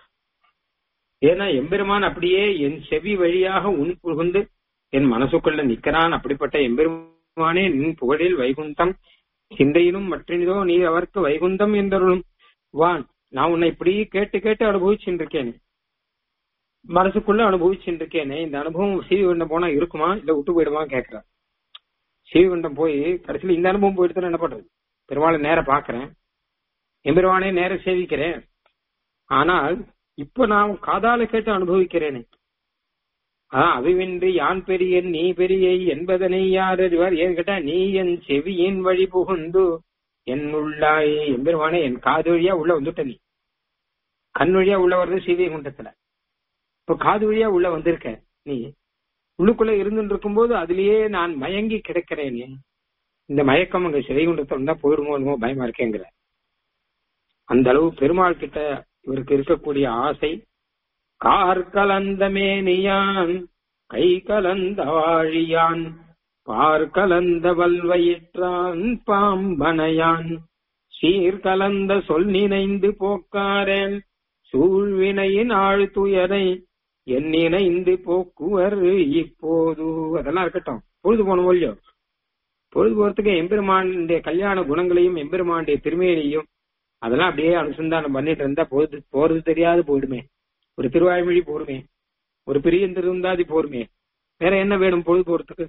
ஏன்னா எம்பெருமான் அப்படியே என் செவி வழியாக உன் புகுந்து என் மனசுக்குள்ள நிக்கிறான் அப்படிப்பட்ட எம்பெருமானே நின் புகழில் வைகுந்தம் சிந்தையிலும் மற்றினதோ நீ அவருக்கு வைகுந்தம் என்றருளும் வான் நான் உன்னை இப்படி கேட்டு கேட்டு அனுபவிச்சுட்டு இருக்கேனே மனசுக்குள்ள அனுபவிச்சுட்டு இருக்கேனே இந்த அனுபவம் சீவிகுண்டம் போனா இருக்குமா இல்ல விட்டு போயிடுமா கேக்குறேன் சீவிகுண்டம் போய் கடைசியில இந்த அனுபவம் போயிட்டு என்ன பண்றது பெருமாளை நேர பாக்குறேன் எம்பெருமானே நேர சேவிக்கிறேன் ஆனால் இப்ப நான் காதால கேட்டு அனுபவிக்கிறேனே ஆஹ் அவிவின்றி யான் பெரியன் நீ பெரிய என்பதனை யார் அறிவார் ஏன் கேட்டா நீ என் செவியின் வழி புகுந்து என் உள்ளாய் எம்பெருமானே என் காது வழியா உள்ள வந்துட்ட நீ கண் வழியா உள்ள வர்றது சிவகுண்டத்துல இப்ப காது வழியா உள்ள வந்திருக்க நீ உள்ளுக்குள்ள இருந்துட்டு இருக்கும்போது அதுலயே நான் மயங்கி கிடக்கிறேனே இந்த மயக்கம் அங்க சிறைகுண்டத்தை வந்தா போயிடுமோ என்னமோ பயமா இருக்கேங்கிற அந்த அளவு பெருமாள் கிட்ட இவருக்கு இருக்கக்கூடிய ஆசை கார் கலந்த மேனியான் கை கலந்த வாழியான் பார் கலந்த வல்வயிற்றான் பாம்பனையான் சீர் கலந்த சொல் நினைந்து போக்காரேன் சூழ்வினையின் ஆழ் துயரை என் நினைந்து போக்குவர் இப்போது அதெல்லாம் இருக்கட்டும் பொழுது போன மொழியோ பொழுது போறதுக்கு எம்பெருமானுடைய கல்யாண குணங்களையும் எம்பெருமானுடைய திருமையிலையும் அதெல்லாம் அப்படியே அனுசந்தானம் பண்ணிட்டு இருந்தா பொழுது போறது தெரியாது போயிடுமே ஒரு திருவாய்மொழி போருமே ஒரு பெரிய திருந்தாதி போருமே வேற என்ன வேணும் பொழுது போறதுக்கு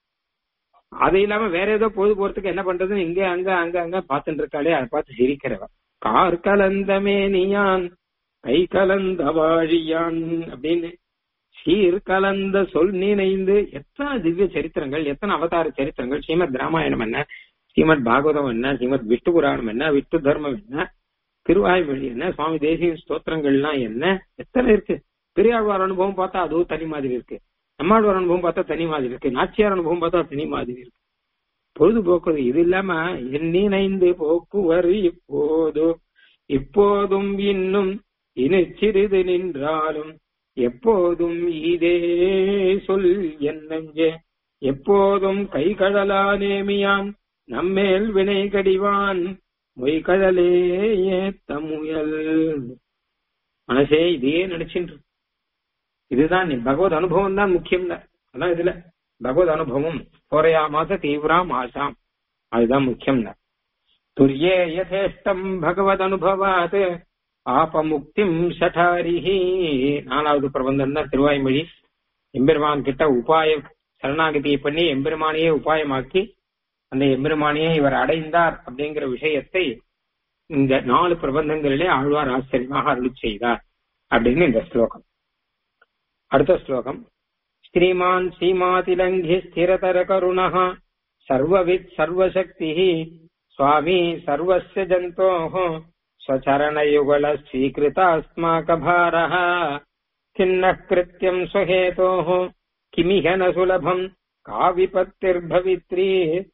அது இல்லாம வேற ஏதோ பொழுது போறதுக்கு என்ன பண்றதுன்னு இங்க அங்க அங்க அங்க பாத்துட்டு இருக்காளே அதை பார்த்து சிரிக்கிறவ கார் கலந்தமே நீயான் கை கலந்த வாழியான் அப்படின்னு சீர் கலந்த சொல் நினைந்து எத்தனை திவ்ய சரித்திரங்கள் எத்தனை அவதார சரித்திரங்கள் ஸ்ரீமத் ராமாயணம் என்ன ஸ்ரீமத் பாகவதம் என்ன ஸ்ரீமத் விஷ்ணு புராணம் என்ன விஷ்ணு தர்மம் என்ன திருவாய்மொழி என்ன சுவாமி தேசிய ஸ்தோத்திரங்கள்லாம் என்ன எத்தனை இருக்கு பெரியாழ்வார் அனுபவம் பார்த்தா அதுவும் தனி மாதிரி இருக்கு நம்மாழ்வார் அனுபவம் பார்த்தா தனி மாதிரி இருக்கு நாச்சியார் அனுபவம் பார்த்தா தனி மாதிரி இருக்கு பொழுதுபோக்குறது இது இல்லாம எண்ணிணைந்து போக்குவர் இப்போது இப்போதும் இன்னும் இனி சிறிது நின்றாலும் எப்போதும் இதே சொல் என்னஞ்சே எப்போதும் கை கடலா நேமியான் நம்மேல் வினை கடிவான் மொய்கடலே ஏத்த முயல் மனசே இதையே நினைச்சுட்டு இதுதான் நீ பகவத் அனுபவம் தான் முக்கியம் அதான் இதுல பகவத் அனுபவம் போரையா மாச தீவிராம் ஆசாம் அதுதான் முக்கியம் துரியே யதேஷ்டம் பகவத் அனுபவாத் ஆபமுக்திம் சடாரிஹி நாலாவது பிரபந்தம் தான் திருவாய்மொழி எம்பெருமான் கிட்ட உபாயம் சரணாகதியை பண்ணி எம்பெருமானையே உபாயமாக்கி அந்த எம்பெருமானையே இவர் அடைந்தார் அப்படிங்கிற விஷயத்தை இந்த நாலு பிரபந்தங்களிலே ஆழ்வார் ஆச்சரியமாக அருளி செய்தார் அப்படின்னு இந்த ஸ்லோகம் அடுத்த ஸ்லோகம் ஸ்ரீமான் சீமாதிலங்கி ஸ்திரதர கருணः சர்வவித் சர்வசக்தி சுவாமி சர்வஸ்ய ஜந்தோः स्वचरणयुगल स्वीकृतास्माकभारः खिन्नः कृत्यम् स्वहेतोः किमिह न सुलभम् का विपत्तिर्भवित्री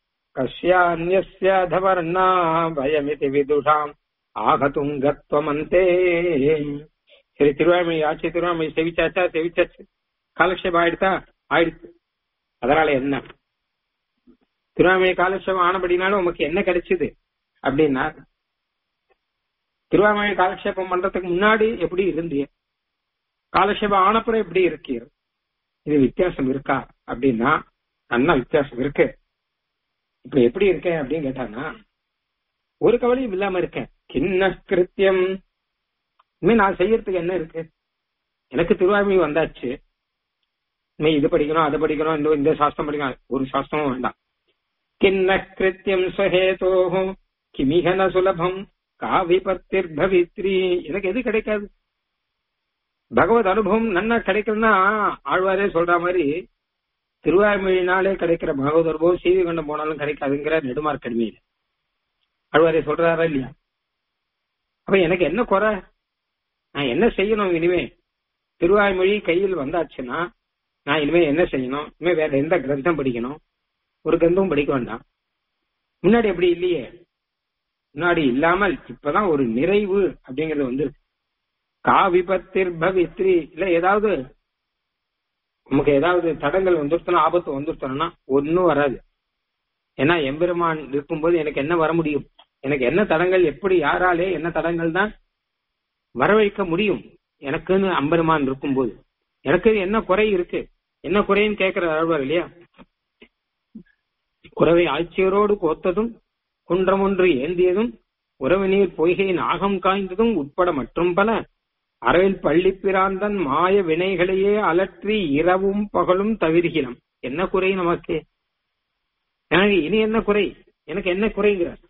कस्यान्यस्याधवर्णा भयमिति विदुषाम् ஆகத்தும் கத்வமந்தே சரி திருவாய்மொழி ஆட்சி திருவாய்மொழி செவிச்சாச்சா செவிச்சாச்சு காலக்ஷேபம் ஆயிடுதா ஆயிடுச்சு அதனால என்ன திருவாய்மொழி காலக்ஷேபம் ஆனபடினாலும் உமக்கு என்ன கிடைச்சது அப்படின்னா திருவாய்மொழி காலக்ஷேபம் பண்றதுக்கு முன்னாடி எப்படி இருந்தீங்க காலக்ஷேபம் ஆனப்புறம் எப்படி இருக்கீர் இது வித்தியாசம் இருக்கா அப்படின்னா நல்லா வித்தியாசம் இருக்கு இப்ப எப்படி இருக்கேன் அப்படின்னு கேட்டானா ஒரு கவலையும் இல்லாம இருக்கேன் கிண்ண கிருத்தியம் இனிமே நான் செய்யறதுக்கு என்ன இருக்கு எனக்கு திருவாய்மொழி வந்தாச்சு இனிமே இது படிக்கணும் அதை படிக்கணும் இந்த இந்த சாஸ்திரம் படிக்கணும் ஒரு சாஸ்திரமும் வேண்டாம் கிண்ண கிருத்தியம் ஸ்வஹேதோஹம் கிமிகன சுலபம் காவிபத்திர் பவித்ரி எனக்கு எது கிடைக்காது பகவத் அனுபவம் நன்னா கிடைக்கலன்னா ஆழ்வாரே சொல்ற மாதிரி திருவாய்மொழினாலே கிடைக்கிற பகவத் அனுபவம் சீவி கண்டம் போனாலும் கிடைக்காதுங்கிற நெடுமார் கடுமையில ஆழ்வாரே சொல்றாரா இல்லையா அப்ப எனக்கு என்ன குறை நான் என்ன செய்யணும் இனிமே திருவாய்மொழி கையில் வந்தாச்சுன்னா நான் இனிமே என்ன செய்யணும் இனிமே வேற எந்த கிரந்தம் படிக்கணும் ஒரு கிரந்தமும் படிக்க வேண்டாம் முன்னாடி அப்படி இல்லையே முன்னாடி இல்லாமல் இப்பதான் ஒரு நிறைவு அப்படிங்கறது வந்து காவிபத்திர் பவித்ரி இல்ல ஏதாவது நமக்கு ஏதாவது தடங்கள் வந்துருத்தனா ஆபத்து வந்துருத்தனா ஒன்னும் வராது ஏன்னா எம்பெருமான் இருக்கும்போது எனக்கு என்ன வர முடியும் எனக்கு என்ன தடங்கள் எப்படி யாராலே என்ன தடங்கள் தான் வரவழைக்க முடியும் எனக்குன்னு அம்பெருமான் இருக்கும்போது எனக்கு என்ன குறை இருக்கு என்ன குறைன்னு கேட்கிற ஆழ்வார் இல்லையா குறவை ஆட்சியரோடு கோத்ததும் குன்றம் ஒன்று ஏந்தியதும் உறவு நீர் பொய்கை நாகம் காய்ந்ததும் உட்பட மற்றும் பல அறவில் பள்ளி பிராந்தன் மாய வினைகளையே அலற்றி இரவும் பகலும் தவிர்கிறோம் என்ன குறை நமக்கு எனக்கு இனி என்ன குறை எனக்கு என்ன குறைங்கிறார்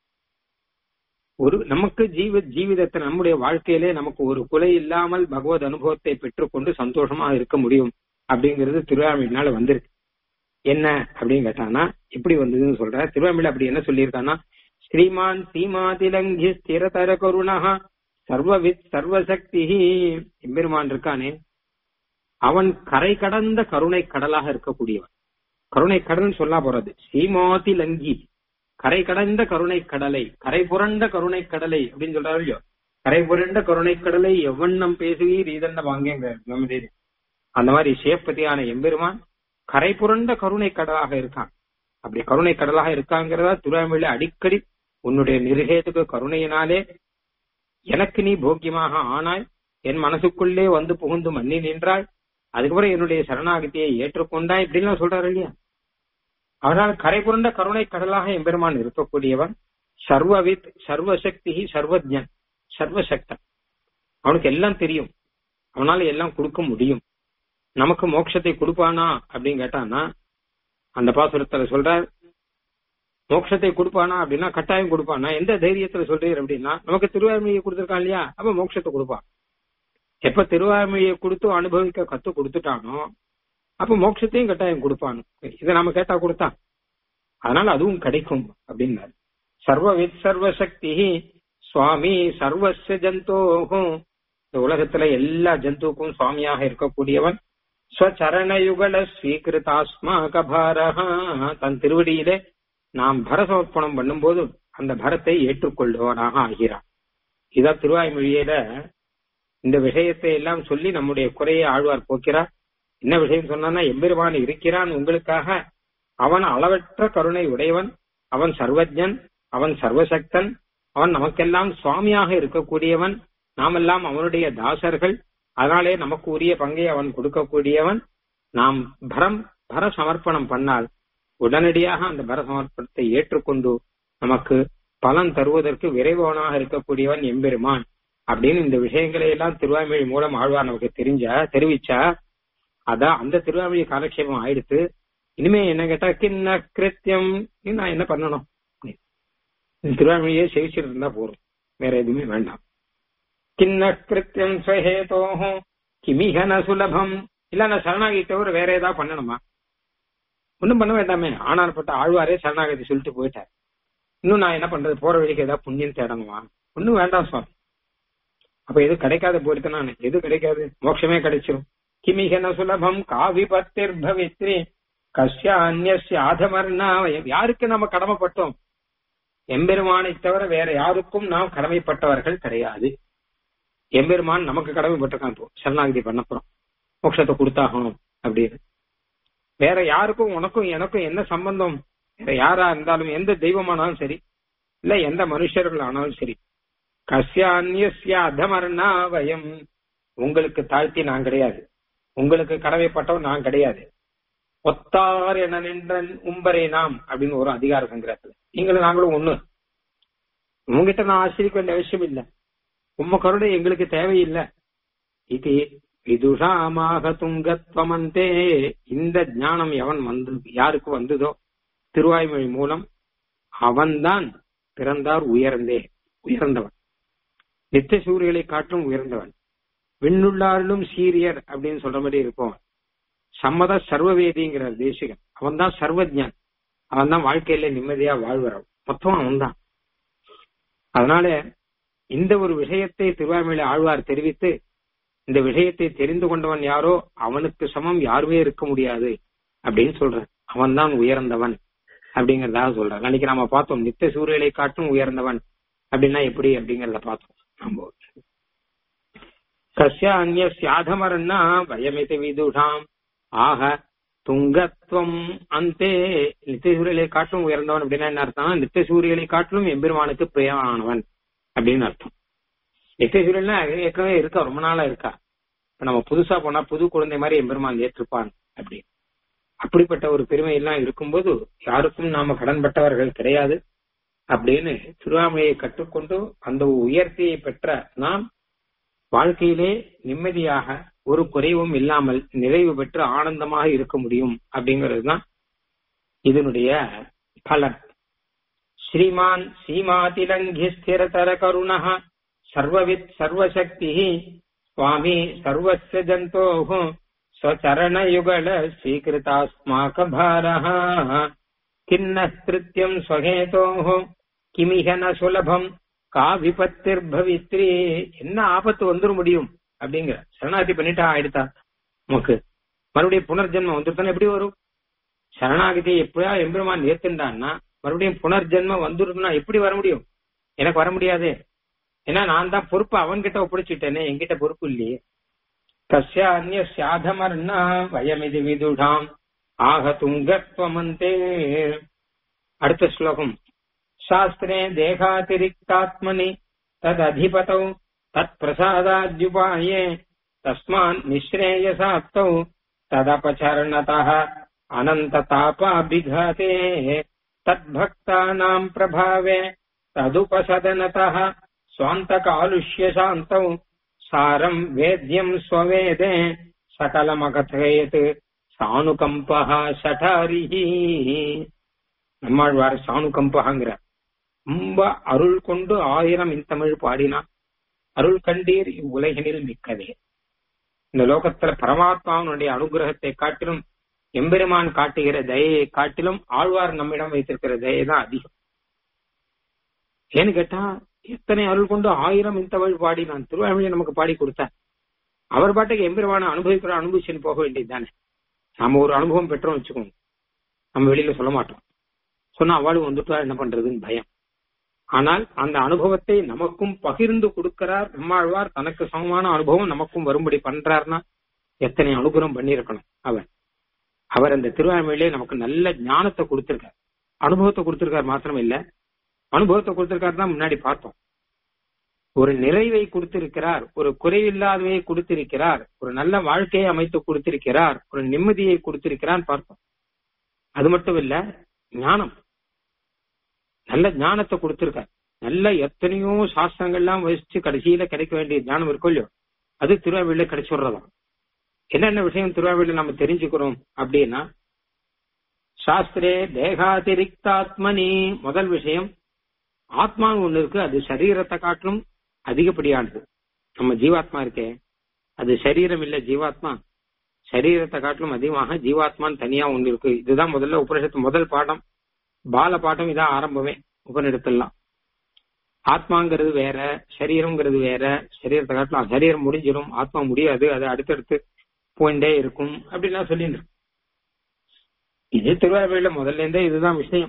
ஒரு நமக்கு ஜீவ ஜீவிதத்தை நம்முடைய வாழ்க்கையிலே நமக்கு ஒரு குறை இல்லாமல் பகவத் அனுபவத்தை பெற்றுக்கொண்டு சந்தோஷமா இருக்க முடியும் அப்படிங்கிறது திருவாமினால வந்திருக்கு என்ன அப்படின்னு கேட்டானா எப்படி வந்ததுன்னு சொல்ற திருவாமில அப்படி என்ன சொல்லியிருக்கானா ஸ்ரீமான் சீமாதிலங்கி ஸ்திரதர கருணா சர்வவித் சர்வசக்தி எம்பெருமான் இருக்கானே அவன் கரை கடந்த கருணை கடலாக இருக்கக்கூடியவன் கருணை கடல் சொல்லா போறது சீமாதிலங்கி கரை கடந்த கருணை கடலை கரை புரண்ட கருணை கடலை அப்படின்னு சொல்றாரு இல்லையோ கரை புரண்ட கருணை கடலை எவ்வண்ணம் பேசுவீர் இதென்ன வாங்க அந்த மாதிரி சேப்பதியான எம்பெருமான் கரை புரண்ட கருணை கடலாக இருக்கான் அப்படி கருணை கடலாக இருக்காங்கிறதா திருவாமியில அடிக்கடி உன்னுடைய நிருகேதுக்கு கருணையினாலே எனக்கு நீ போக்கியமாக ஆனாய் என் மனசுக்குள்ளே வந்து புகுந்து மன்னி நின்றாய் அதுக்கப்புறம் என்னுடைய சரணாகதியை ஏற்றுக்கொண்டாய் இப்படின்னு சொல்றாரு இல்லையா அதனால் கரை புரண்ட கருணை கடலாக எம்பெருமான் இருக்கக்கூடியவன் சர்வவித் சர்வசக்தி சர்வஜன் சர்வசக்தன் அவனுக்கு எல்லாம் தெரியும் அவனால எல்லாம் கொடுக்க முடியும் நமக்கு மோட்சத்தை கொடுப்பானா அப்படின்னு கேட்டானா அந்த பாசுரத்துல சொல்ற மோட்சத்தை கொடுப்பானா அப்படின்னா கட்டாயம் கொடுப்பானா எந்த தைரியத்துல சொல்றீர் அப்படின்னா நமக்கு திருவாய்மொழியை கொடுத்துருக்கான் இல்லையா அப்ப மோட்சத்தை கொடுப்பான் எப்ப திருவாய்மொழியை கொடுத்து அனுபவிக்க கத்து கொடுத்துட்டானோ அப்ப மோட்சத்தையும் கட்டாயம் கொடுப்பான் இதை நாம கேட்டா கொடுத்தான் அதனால அதுவும் கிடைக்கும் அப்படின்னாரு சர்வவித் சர்வசக்தி சுவாமி சர்வஸ்ய ஜந்தோகும் இந்த உலகத்துல எல்லா ஜந்துவுக்கும் சுவாமியாக இருக்கக்கூடியவன் ஸ்வச்சரணயுகல ஸ்வீகிருதாஸ்மாக பாரஹா தன் திருவடியிலே நாம் பரசமர்ப்பணம் பண்ணும்போது அந்த பரத்தை ஏற்றுக்கொள்பவனாக ஆகிறான் இதான் திருவாய்மொழியில இந்த விஷயத்தை எல்லாம் சொல்லி நம்முடைய குறையை ஆழ்வார் போக்கிறார் என்ன விஷயம் சொன்னா எம்பெருமான் இருக்கிறான் உங்களுக்காக அவன் அளவற்ற கருணை உடையவன் அவன் சர்வஜன் அவன் சர்வசக்தன் அவன் நமக்கெல்லாம் சுவாமியாக இருக்கக்கூடியவன் நாமெல்லாம் அவனுடைய தாசர்கள் அதனாலே நமக்கு உரிய பங்கை அவன் கொடுக்கக்கூடியவன் நாம் பரம் பர சமர்ப்பணம் பண்ணால் உடனடியாக அந்த பர சமர்ப்பணத்தை ஏற்றுக்கொண்டு நமக்கு பலன் தருவதற்கு விரைவானாக இருக்கக்கூடியவன் எம்பெருமான் அப்படின்னு இந்த விஷயங்களை எல்லாம் திருவாய்மொழி மூலம் ஆழ்வார் நமக்கு தெரிஞ்ச தெரிவிச்சா அதான் அந்த திருவாமொழி காலக்ஷேபம் ஆயிடுத்து இனிமே என்ன கேட்டா கிண்ண கிருத்தியம் நான் என்ன பண்ணணும் திருவாமொழியே செவிச்சிட்டு இருந்தா போறோம் வேற எதுவுமே வேண்டாம் கிண்ண கிருத்தியம் ஸ்வஹேதோஹோ கிமிகன சுலபம் இல்ல நான் சரணாகி தவிர வேற ஏதாவது பண்ணணுமா ஒண்ணும் பண்ண வேண்டாமே ஆனார்பட்ட ஆழ்வாரே சரணாகதி சொல்லிட்டு போயிட்டார் இன்னும் நான் என்ன பண்றது போற வழிக்கு ஏதாவது புண்ணியம் தேடணுமா ஒண்ணும் வேண்டாம் சுவாமி அப்ப எது கிடைக்காத போயிட்டு நான் எது கிடைக்காது மோட்சமே கிடைச்சிரும் கிமிகன சுலபம் காவி பத்திர் பவித்ரி கஷ்யா அந்நிய ஆதமர்னா யாருக்கு நம்ம கடமைப்பட்டோம் எம்பெருமானை தவிர வேற யாருக்கும் நாம் கடமைப்பட்டவர்கள் கிடையாது எம்பெருமான் நமக்கு கடமைப்பட்டிருக்கான் இப்போ சரணாகதி பண்ணப்புறம் மோட்சத்தை கொடுத்தாகணும் அப்படின்னு வேற யாருக்கும் உனக்கும் எனக்கும் என்ன சம்பந்தம் வேற யாரா இருந்தாலும் எந்த தெய்வமானாலும் சரி இல்ல எந்த மனுஷர்கள் ஆனாலும் சரி கசியான்யஸ்ய அதமர்னா வயம் உங்களுக்கு தாழ்த்தி நான் கிடையாது உங்களுக்கு கடமைப்பட்டவன் நான் கிடையாது ஒத்தார் என நின்ற உம்பரை நாம் அப்படின்னு ஒரு அதிகார சங்கிரத்துல நீங்களும் நாங்களும் ஒண்ணு உங்ககிட்ட நான் ஆசிரிக்க வேண்டிய அவசியம் இல்ல உம்ம கருணை எங்களுக்கு தேவையில்லை இது விதுஷாமாக துங்கத்வமந்தே இந்த ஞானம் எவன் வந்து யாருக்கு வந்ததோ திருவாய்மொழி மூலம் அவன்தான் பிறந்தார் உயர்ந்தே உயர்ந்தவன் நித்திய சூரியனை காட்டும் உயர்ந்தவன் விண்ணுள்ளாரிலும் சீரியர் அப்படின்னு சொல்ற மாதிரி இருக்கும் சம்மத சர்வவேதிங்கிறார் தேசிகன் அவன் தான் சர்வஜன் அவன் தான் வாழ்க்கையில நிம்மதியா வாழ்வரவன் மொத்தம் அவன் தான் அதனால இந்த ஒரு விஷயத்தை திருவாய்மொழி ஆழ்வார் தெரிவித்து இந்த விஷயத்தை தெரிந்து கொண்டவன் யாரோ அவனுக்கு சமம் யாருமே இருக்க முடியாது அப்படின்னு சொல்றான் அவன் தான் உயர்ந்தவன் அப்படிங்கறதாக சொல்றான் அன்னைக்கு நாம பார்த்தோம் நித்திய சூரியனை காட்டும் உயர்ந்தவன் அப்படின்னா எப்படி அப்படிங்கறத பார்த்தோம் நம்ம கஷ்ய அந்நிய சியாதமரன்னா பயமித்து விதுஷாம் ஆக துங்கத்துவம் அந்தே நித்திய சூரியலை காட்டும் உயர்ந்தவன் அப்படின்னா என்ன அர்த்தம் நித்திய சூரியலை காட்டிலும் எம்பெருமானுக்கு பிரியமானவன் அப்படின்னு அர்த்தம் நித்திய சூரியல்னா ஏற்கனவே இருக்கா ரொம்ப நாளா இருக்கா இப்ப நம்ம புதுசா போனா புது குழந்தை மாதிரி எம்பெருமான் ஏற்றுப்பான் அப்படி அப்படிப்பட்ட ஒரு பெருமை எல்லாம் இருக்கும்போது யாருக்கும் நாம கடன்பட்டவர்கள் கிடையாது அப்படின்னு திருவாமையை கற்றுக்கொண்டு அந்த உயர்த்தியை பெற்ற நாம் வாழ்க்கையிலே நிம்மதியாக ஒரு குறைவும் இல்லாமல் நிறைவு பெற்று ஆனந்தமாக இருக்க முடியும் அப்படிங்கிறது தான் இதனுடைய பலன் ஸ்ரீமான் சீமாதிலங்கி ஸ்திரதர கருண சர்வவித் சர்வசக்தி சுவாமி சர்வஸ்ய ஜந்தோஹ ஸ்வச்சரணயுகல ஸ்வீகிருதாஸ்மாக பாரः கிண்ண கிருத்தியம் ஸ்வகேதோஹ கிமிக ந சுலபம் கா விபத்திர் பவித்ரி என்ன ஆபத்து வந்துட முடியும் அப்படிங்கிற சரணாகதி பண்ணிட்டா ஆயிடுதா நமக்கு மறுபடியும் புனர்ஜென்மம் வந்துருத்தானே எப்படி வரும் சரணாகதி எப்படியா எம்பெருமான் ஏத்துண்டான்னா மறுபடியும் புனர்ஜென்மம் வந்துருதுன்னா எப்படி வர முடியும் எனக்கு வர முடியாது ஏன்னா நான் தான் பொறுப்பு அவன்கிட்ட ஒப்படைச்சிட்டேனே என்கிட்ட பொறுப்பு இல்லையே கஸ்ய அந்நிய சாதமர்னா வயமிதி விதுடாம் ஆக துங்கத்வமந்தே அடுத்த ஸ்லோகம் சாஸ்திரே தேகாதிரிக்தாத்மனி தததிபதௌ தத் பிரசாதாத்யுபாயே தஸ்மான் நிஸ்ரேயசாப்தௌ ததபச்சரணதः अनन्ततापाभिघाते तद्भक्तानाम् प्रभावे तदुपसदनतः स्वान्तकालुष्यशान्तौ सारम् वेद्यम् स्ववेदे सकलमकथयत् சாணுகம்பா சட்டாரிஹி நம்மாழ்வார் சாணுகம்பகாங்கிற ரொம்ப அருள் கொண்டு ஆயிரம் இன்தமிழ் பாடினான் அருள் கண்டீர் இவ்வுலகினில் மிக்கதே இந்த லோகத்துல பரமாத்மாவனுடைய அனுகிரகத்தை காட்டிலும் எம்பெருமான் காட்டுகிற தயையை காட்டிலும் ஆழ்வார் நம்மிடம் வைத்திருக்கிற தயை தான் அதிகம் ஏன்னு கேட்டா எத்தனை அருள் கொண்டு ஆயிரம் இன்தமிழ் பாடினான் திருவாழ்மையை நமக்கு பாடி கொடுத்தார் அவர் பாட்டுக்கு எம்பெருமான அனுபவிக்கிற அனுபவிச்சுன்னு போக வேண்டியது தானே நாம ஒரு அனுபவம் பெற்றோம் வச்சுக்கோங்க நம்ம வெளியில சொல்ல மாட்டோம் சொன்னா அவளும் வந்துட்டா என்ன பண்றதுன்னு பயம் ஆனால் அந்த அனுபவத்தை நமக்கும் பகிர்ந்து கொடுக்கிறார் நம்மாழ்வார் தனக்கு சமமான அனுபவம் நமக்கும் வரும்படி பண்றார்னா எத்தனை அனுகிரகம் பண்ணியிருக்கணும் அவர் அவர் அந்த திருவாய்மொழியிலே நமக்கு நல்ல ஞானத்தை கொடுத்திருக்கார் அனுபவத்தை கொடுத்திருக்கார் மாத்திரம் இல்ல அனுபவத்தை கொடுத்திருக்காரு தான் முன்னாடி பார்த்தோம் ஒரு நிறைவை கொடுத்திருக்கிறார் ஒரு குறைவில்லாதவையை கொடுத்திருக்கிறார் ஒரு நல்ல வாழ்க்கையை அமைத்து கொடுத்திருக்கிறார் ஒரு நிம்மதியை கொடுத்திருக்கிறார் பார்த்தோம் அது மட்டும் இல்ல ஞானம் நல்ல ஞானத்தை கொடுத்திருக்கார் நல்ல எத்தனையோ சாஸ்திரங்கள்லாம் வசிச்சு கடைசியில கிடைக்க வேண்டிய ஞானம் இருக்கும் இல்லையோ அது திருவாவூர்ல கிடைச்சுடுறதாம் என்னென்ன விஷயம் திருவாவூர்ல நம்ம தெரிஞ்சுக்கிறோம் அப்படின்னா சாஸ்திரே தேகாதிரிக்தாத்மனி முதல் விஷயம் ஆத்மான்னு ஒண்ணு இருக்கு அது சரீரத்தை காட்டிலும் அதிகப்படியானது நம்ம ஜீவாத்மா இருக்கே அது சரீரம் இல்ல ஜீவாத்மா சரீரத்தை காட்டிலும் அதிகமாக ஜீவாத்மான்னு தனியா ஒண்ணு இருக்கு இதுதான் முதல்ல உபனிஷத்து முதல் பாடம் பால பாட்டம் இதான் ஆரம்பமே உபனிடத்தெல்லாம் ஆத்மாங்கிறது வேற சரீரம்ங்கிறது வேற சரீரத்தை காட்டலாம் சரீரம் முடிஞ்சிடும் ஆத்மா முடியாது அது அடுத்தடுத்து போயிட்டே இருக்கும் அப்படின்லாம் சொல்லிட்டு இருக்கு. இது திருவாரூரில முதல்ல இருந்தே இதுதான் விஷயம்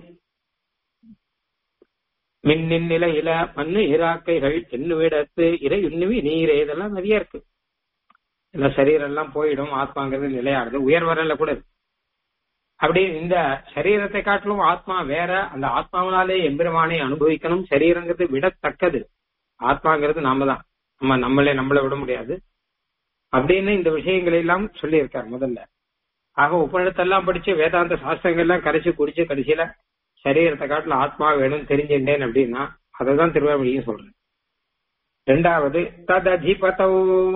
மின்னின் நிலையில மண்ணு இராக்கைகள் எண்ணுவிடத்து இறை உண்ணுவி நீரே இதெல்லாம் நிறைய இருக்கு இல்ல சரீரம் எல்லாம் போயிடும் ஆத்மாங்கிறது நிலையாடுது உயர்வரல கூட இருக்கு அப்படி இந்த சரீரத்தை காட்டிலும் ஆத்மா வேற அந்த ஆத்மாவினாலே எம்பெருமானை அனுபவிக்கணும் சரீரங்கிறது விடத்தக்கது ஆத்மாங்கிறது நாம தான் நம்ம நம்மளே நம்மள விட முடியாது அப்படின்னு இந்த விஷயங்களை எல்லாம் சொல்லியிருக்கார் முதல்ல ஆக உபநிடத்தெல்லாம் படிச்சு வேதாந்த சாஸ்திரங்கள் எல்லாம் கரைச்சு குடிச்சு கடைசியில சரீரத்தை காட்டில ஆத்மா வேணும்னு தெரிஞ்சுட்டேன் அப்படின்னா அததான் திருவாமொழியும் சொல்றேன் ரெண்டாவது தத் அதிபதோ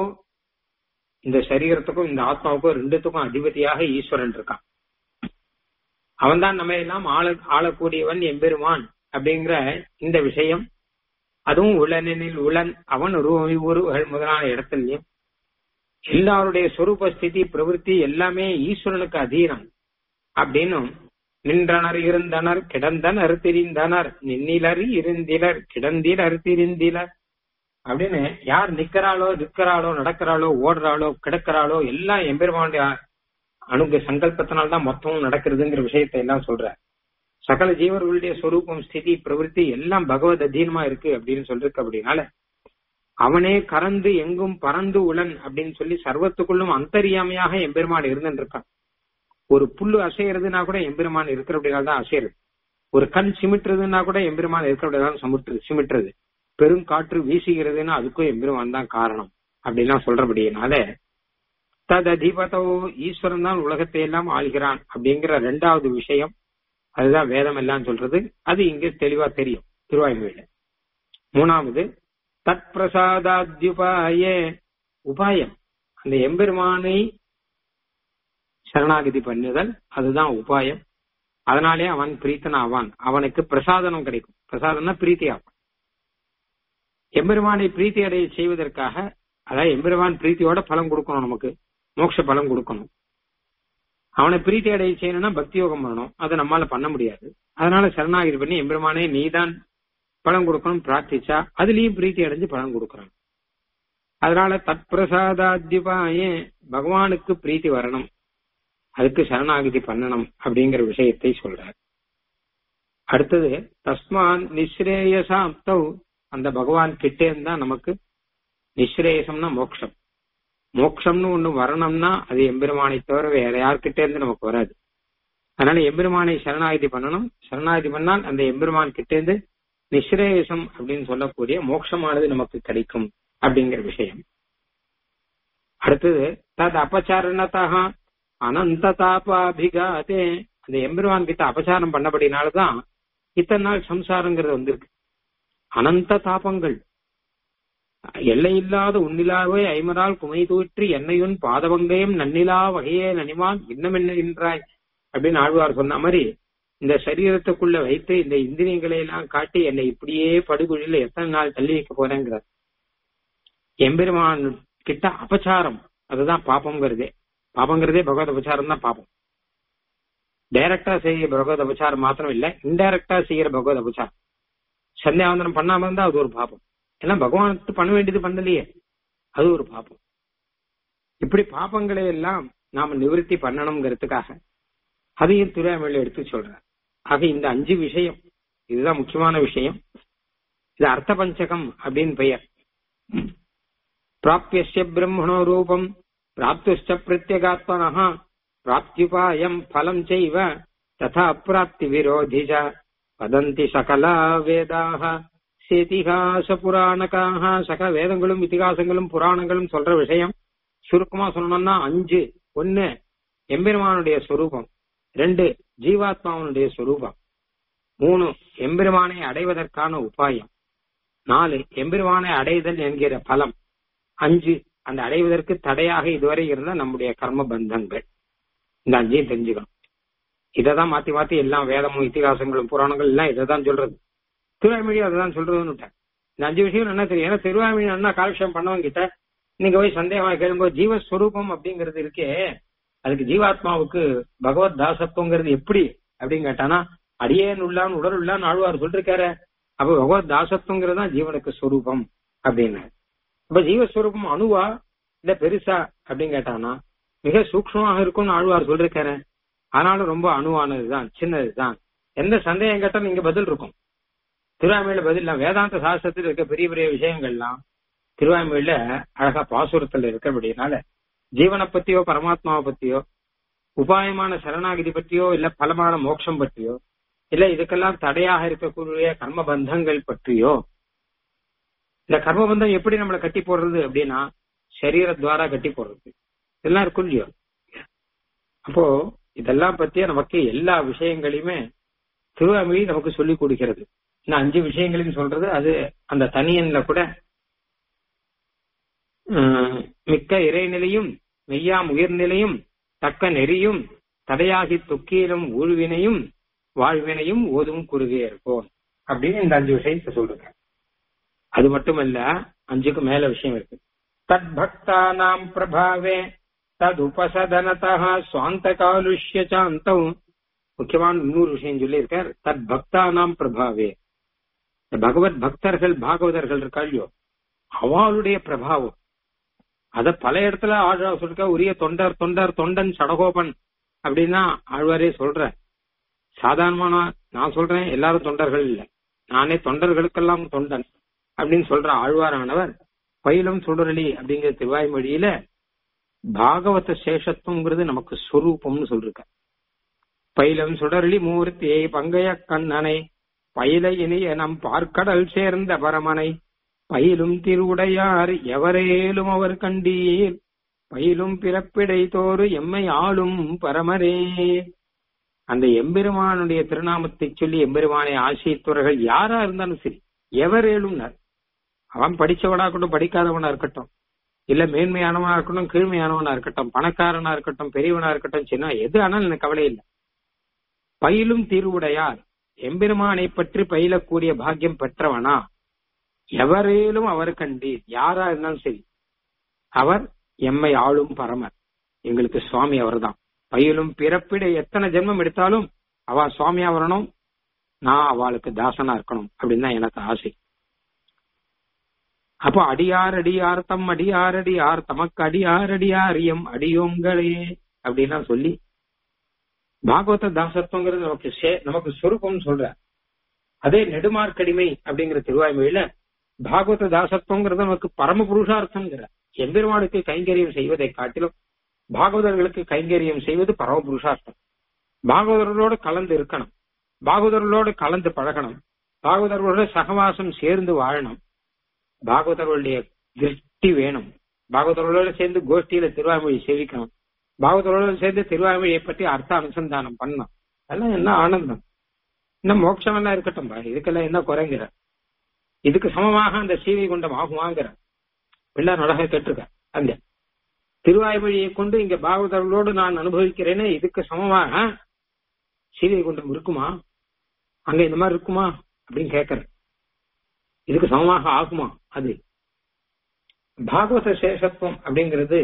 இந்த சரீரத்துக்கும் இந்த ஆத்மாவுக்கும் ரெண்டுத்துக்கும் அதிபதியாக ஈஸ்வரன் இருக்கான் அவன் தான் நம்ம எல்லாம் ஆள ஆளக்கூடியவன் எம்பெருமான் அப்படிங்கிற இந்த விஷயம் அதுவும் உளனெனில் உளன் அவன் உருவமை உருவகள் முதலான இடத்துலயும் எல்லாருடைய சொரூப ஸ்திதி பிரவருத்தி எல்லாமே ஈஸ்வரனுக்கு அதீனம் அப்படின்னும் நின்றனர் இருந்தனர் கிடந்தனர் திரிந்தனர் நின்னிலர் இருந்திலர் கிடந்திலர் திரிந்திலர் அப்படின்னு யார் நிக்கிறாளோ நிற்கிறாளோ நடக்கிறாளோ ஓடுறாளோ கிடக்கிறாளோ எல்லாம் எம்பெருமானுடைய அணுக சங்கல்பத்தினால்தான் மொத்தமும் நடக்கிறதுங்கிற விஷயத்தை எல்லாம் சொல்ற சகல ஜீவர்களுடைய சொரூபம் ஸ்திதி பிரவருத்தி எல்லாம் பகவத் அதீனமா இருக்கு அப்படின்னு சொல்லிருக்கு அப்படின்னால அவனே கறந்து எங்கும் பறந்து உளன் அப்படின்னு சொல்லி சர்வத்துக்குள்ளும் அந்தரியாமையாக எம்பெருமான் இருந்துட்டு இருக்கான் ஒரு புல்லு அசையறதுன்னா கூட எம்பெருமான் இருக்கிறபடியால் தான் அசையறது ஒரு கண் சிமிட்டுறதுன்னா கூட எம்பெருமான் இருக்கிறபடியால் சமுற்று சிமிட்டுறது பெருங்காற்று வீசுகிறதுன்னா அதுக்கும் எம்பெருமான் தான் காரணம் அப்படின்லாம் சொல்றபடியினால தத் அதிபதோ ஈஸ்வரன் தான் உலகத்தை எல்லாம் ஆள்கிறான் அப்படிங்கிற ரெண்டாவது விஷயம் அதுதான் வேதம் எல்லாம் சொல்றது அது இங்க தெளிவா தெரியும் திருவாய்மொழியில மூணாவது தத் பிரசாதாத்யுபாய உபாயம் அந்த எம்பெருமானை சரணாகதி பண்ணுதல் அதுதான் உபாயம் அதனாலே அவன் பிரீத்தன் ஆவான் அவனுக்கு பிரசாதனம் கிடைக்கும் பிரசாதம்னா பிரீத்தி ஆகும் எம்பெருமானை பிரீத்தி அடைய செய்வதற்காக அதாவது எம்பெருமான் பிரீத்தியோட பலம் கொடுக்கணும் நமக்கு மோட்ச பலம் கொடுக்கணும் அவனை பிரீத்தி அடைய செய்யணும்னா பக்தி யோகம் பண்ணணும் அதை நம்மால பண்ண முடியாது அதனால சரணாகிரி பண்ணி எம்பெருமானே நீதான் பலம் கொடுக்கணும் பிரார்த்திச்சா அதுலயும் பிரீத்தி அடைஞ்சு பலம் கொடுக்கறான் அதனால தற்பிரசாதாத்யுபாய பகவானுக்கு பிரீத்தி வரணும் அதுக்கு சரணாகதி பண்ணணும் அப்படிங்கிற விஷயத்தை சொல்றார் அடுத்தது தஸ்மான் நிஸ்ரேயசாப்தவ் அந்த பகவான் கிட்டே இருந்தா நமக்கு நிஸ்ரேயசம்னா மோட்சம் மோட்சம்னு ஒண்ணு வரணும்னா அது எம்பெருமானை தவிர வேற யார்கிட்ட இருந்து நமக்கு வராது அதனால எம்பெருமானை சரணாகதி பண்ணணும் சரணாகதி பண்ணால் அந்த எம்பெருமான் கிட்ட இருந்து நிஸ்ரேயசம் அப்படின்னு சொல்லக்கூடிய மோட்சமானது நமக்கு கிடைக்கும் அப்படிங்கிற விஷயம் அடுத்தது தத் அபச்சாரணத்தக அனந்த தாபாபிகாதே அந்த எம்பெருமான் கிட்ட அபச்சாரம் பண்ணபடினாலதான் இத்தனை நாள் சம்சாரங்கிறது வந்திருக்கு அனந்த தாபங்கள் எல்லையில்லாத உன்னிலாவே ஐமரால் குமை தூற்றி என்னையுன் பாதவங்கையும் நன்னிலா வகையே நனிமான் இன்னம் என்னகின்றாய் அப்படின்னு ஆழ்வார் சொன்ன மாதிரி இந்த சரீரத்துக்குள்ள வைத்து இந்த இந்திரியங்களை எல்லாம் காட்டி என்னை இப்படியே படுகொழில எத்தனை நாள் தள்ளி வைக்க போறேங்கிறார் எம்பெருமான் கிட்ட அபச்சாரம் அதுதான் பாப்பங்கிறதே பாப்பங்கிறதே பகவத் அபச்சாரம் தான் பாப்பம் டைரக்டா செய்ய பகவத் அபச்சாரம் மாத்திரம் இல்ல இன்டைரக்டா செய்யற பகவத் அபச்சாரம் சந்தியாவந்தனம் பண்ணாம இருந்தா அது ஒரு பாப்பம் ஏன்னா பகவானுக்கு பண்ண வேண்டியது பண்ணலையே அது ஒரு பாப்பம் இப்படி பாப்பங்களை எல்லாம் நாம நிவர்த்தி பண்ணணுங்கிறதுக்காக அதையும் திருவாமொழி எடுத்து சொல்றார் ஆக இந்த அஞ்சு விஷயம் இதுதான் முக்கியமான விஷயம் இது அர்த்த பஞ்சகம் அப்படின்னு பெயர் பிராபியஸ்ய பிரம்மணோ ரூபம் பிராப்துஷ்ட பிரத்யகாத்மனா பிராப்தியுபாயம் பலம் செய்வ ததா அப்பிராப்தி விரோதிஜ வதந்தி சகலா வேதாக சேதிகாச புராணக்காக சக வேதங்களும் இதிகாசங்களும் புராணங்களும் சொல்ற விஷயம் சுருக்கமா சொல்லணும்னா அஞ்சு ஒன்னு எம்பெருமானுடைய சொரூபம் ரெண்டு ஜீவாத்மாவனுடைய சொரூபம் மூணு எம்பெருமானை அடைவதற்கான உபாயம் நாலு எம்பெருமானை அடைதல் என்கிற பலம் அஞ்சு அந்த அடைவதற்கு தடையாக இதுவரை இருந்த நம்முடைய கர்ம பந்தங்கள் இந்த அஞ்சையும் தெரிஞ்சுக்கணும் இததான் மாத்தி மாத்தி எல்லாம் வேதமும் இத்திகாசங்களும் புராணங்கள் எல்லாம் இதைதான் சொல்றது திருவாய்மொழி அதுதான் சொல்றதுன்னு விட்டேன். இந்த அஞ்சு விஷயம் என்ன தெரியும் ஏன்னா திருவாய்மொழி அண்ணா காலக்ஷேபம் பண்ணவங்க கிட்ட நீங்க போய் சந்தேகமா கேளும்போது ஜீவஸ்வரூபம் அப்படிங்கிறது இருக்கே அதுக்கு ஜீவாத்மாவுக்கு பகவத் தாசத்துவங்கிறது எப்படி அப்படின்னு கேட்டானா அடியேன் உள்ளான் உடல் உள்ளான் ஆழ்வார் சொல்லிருக்காரு அப்ப பகவத் தாசத்துவங்கிறது தான் ஜீவனுக்கு ஸ்வரூபம் அப்படின்னு அப்ப ஜீவஸ்வரூபம் அணுவா இல்ல பெருசா அப்படின்னு கேட்டானா மிக சூக்ஷ்மமாக இருக்கும்னு ஆழ்வார் சொல்லிருக்காரு ஆனாலும் ரொம்ப அணுவானதுதான் சின்னதுதான் எந்த சந்தேகம் கேட்டாலும் இங்க பதில் இருக்கும் திருவாய்மொழியில பதில் இல்ல. வேதாந்த சாஸ்திரத்தில் இருக்க பெரிய பெரிய விஷயங்கள்லாம் திருவாய்மொழியில அழகா பாசுரத்துல இருக்கிறபடினால ஜீவனை பத்தியோ பரமாத்மாவை பத்தியோ உபாயமான சரணாகிதி பற்றியோ இல்ல பலமான மோட்சம் பற்றியோ இல்ல இதுக்கெல்லாம் தடையாக இருக்கக்கூடிய கர்ம பந்தங்கள் பற்றியோ இந்த கர்ம பந்தம் எப்படி நம்மளை கட்டி போடுறது அப்படின்னா சரீரத்வாரா கட்டி போடுறது இதெல்லாம் இருக்கும் இல்லையோ அப்போ இதெல்லாம் பத்திய நமக்கு எல்லா விஷயங்களையுமே திருவாமொழி நமக்கு சொல்லி கொடுக்கிறது இன்னும் அஞ்சு விஷயங்களையும் சொல்றது அது அந்த தனியன்ல கூட உம், மிக்க இறைநிலையும் மெய்யாம் உயிர்நிலையும் தக்க நெறியும் தடையாகி துக்கீரும் ஊழ்வினையும் வாழ்வினையும் ஓதும் குறுகே இருப்போம் அப்படின்னு இந்த அஞ்சு விஷயத்தை சொல்லுங்க அது மட்டுமல்ல அஞ்சுக்கு மேல விஷயம் இருக்கு தத் பக்தானாம் பிரபாவே தத் உபசதனதா சுவாந்த காலுஷ்ய சாந்தம் முக்கியமான இன்னொரு விஷயம் சொல்லி இருக்கார் தத் பக்தானாம் பிரபாவே இந்த பகவத் பக்தர்கள் பாகவதர்கள் இருக்கா இல்லையோ அவளுடைய பிரபாவம் அத பல இடத்துல ஆழ்வார் சொல்லிருக்க உரிய தொண்டர் தொண்டர் தொண்டன் சடகோபன் அப்படின்னா ஆழ்வாரே சொல்ற சாதாரணமான நான் சொல்றேன் எல்லாரும் தொண்டர்கள் இல்ல நானே தொண்டர்களுக்கெல்லாம் தொண்டன் அப்படின்னு சொல்ற ஆழ்வாரானவர் பயிலும் சுடரலி அப்படிங்கிற திருவாய்மொழியில பாகவத சேஷத்துவங்கிறது நமக்கு சொரூபம்னு சொல்லிருக்க பயிலும் சுடரலி மூர்த்தியை பங்கைய கண்ணனை பயில இனிய நம் பார்க்கடல் சேர்ந்த பரமனை பயிலும் திருவுடையார் எவரேலும் அவர் கண்டீர் பயிலும் பிறப்பிடை தோறு எம்மை ஆளும் பரமரே அந்த எம்பெருமானுடைய திருநாமத்தை சொல்லி எம்பெருமானை ஆசிரியத்தவர்கள் யாரா இருந்தாலும் சரி எவரேலும்னார் அவன் படிச்சவனா இருக்கட்டும் படிக்காதவனா இருக்கட்டும் இல்ல மேன்மையானவனா இருக்கட்டும் கீழ்மையானவனா இருக்கட்டும் பணக்காரனா இருக்கட்டும் பெரியவனா இருக்கட்டும் சின்ன எது ஆனாலும் எனக்கு கவலை இல்லை பயிலும் திருவுடையார் எம்பெருமானை பற்றி பயிலக்கூடிய பாக்கியம் பெற்றவனா எவரேலும் அவர் கண்டீர் யாரா இருந்தாலும் சரி அவர் எம்மை ஆளும் பரமர் எங்களுக்கு சுவாமி அவர்தான் பயிலும் பிறப்பிட எத்தனை ஜென்மம் எடுத்தாலும் அவ சுவாமியா வரணும் நான் அவளுக்கு தாசனா இருக்கணும் அப்படின்னு தான் எனக்கு ஆசை அப்போ அடியார் அடியார் தம் அடியார் அடியார் தமக்கு அடியார் அடியார் எம் அடியோங்களே அப்படின்னா சொல்லி பாகவத தாசத்துவங்கிறது நமக்கு சே- நமக்கு சொரூபம்னு சொல்ற அதே நெடுமார்க்கடிமை அப்படிங்கிற திருவாய்மொழியில பாகவத தாசத்துவங்கிறது நமக்கு பரம புருஷார்த்தம்ங்கிற எம்பெருமானுக்கு கைங்கரியம் செய்வதை காட்டிலும் பாகவதர்களுக்கு கைங்கரியம் செய்வது பரம புருஷார்த்தம் பாகவதர்களோடு கலந்து இருக்கணும் பாகவதர்களோடு கலந்து பழகணும் பாகவதர்களோட சகவாசம் சேர்ந்து வாழணும் பாகவதர்களுடைய திருஷ்டி வேணும் பாகவதர்களோட சேர்ந்து கோஷ்டியில திருவாய்மொழி சேவிக்கணும் பாகவதர்களோட சேர்ந்து திருவாய்மொழியை பற்றி அர்த்த அனுசந்தானம் பண்ணணும் அதெல்லாம் என்ன ஆனந்தம் இன்னும் மோட்சம் எல்லாம் இருக்கட்டும் பா இதுக்கெல்லாம் என்ன குறைங்கிற இதுக்கு சமமாக அந்த சீவை குண்டம் ஆகுமாங்கிற பிள்ளார் அழகா கேட்டிருக்க அந்த திருவாய்மொழியை கொண்டு இங்க பாகவதர்களோடு நான் அனுபவிக்கிறேனே இதுக்கு சமமாக சீவை குண்டம் இருக்குமா அங்க இந்த மாதிரி இருக்குமா அப்படின்னு கேட்கறேன் இதுக்கு சமமாக ஆகுமா அது பாகவத சேஷத்துவம் அப்படிங்கிறது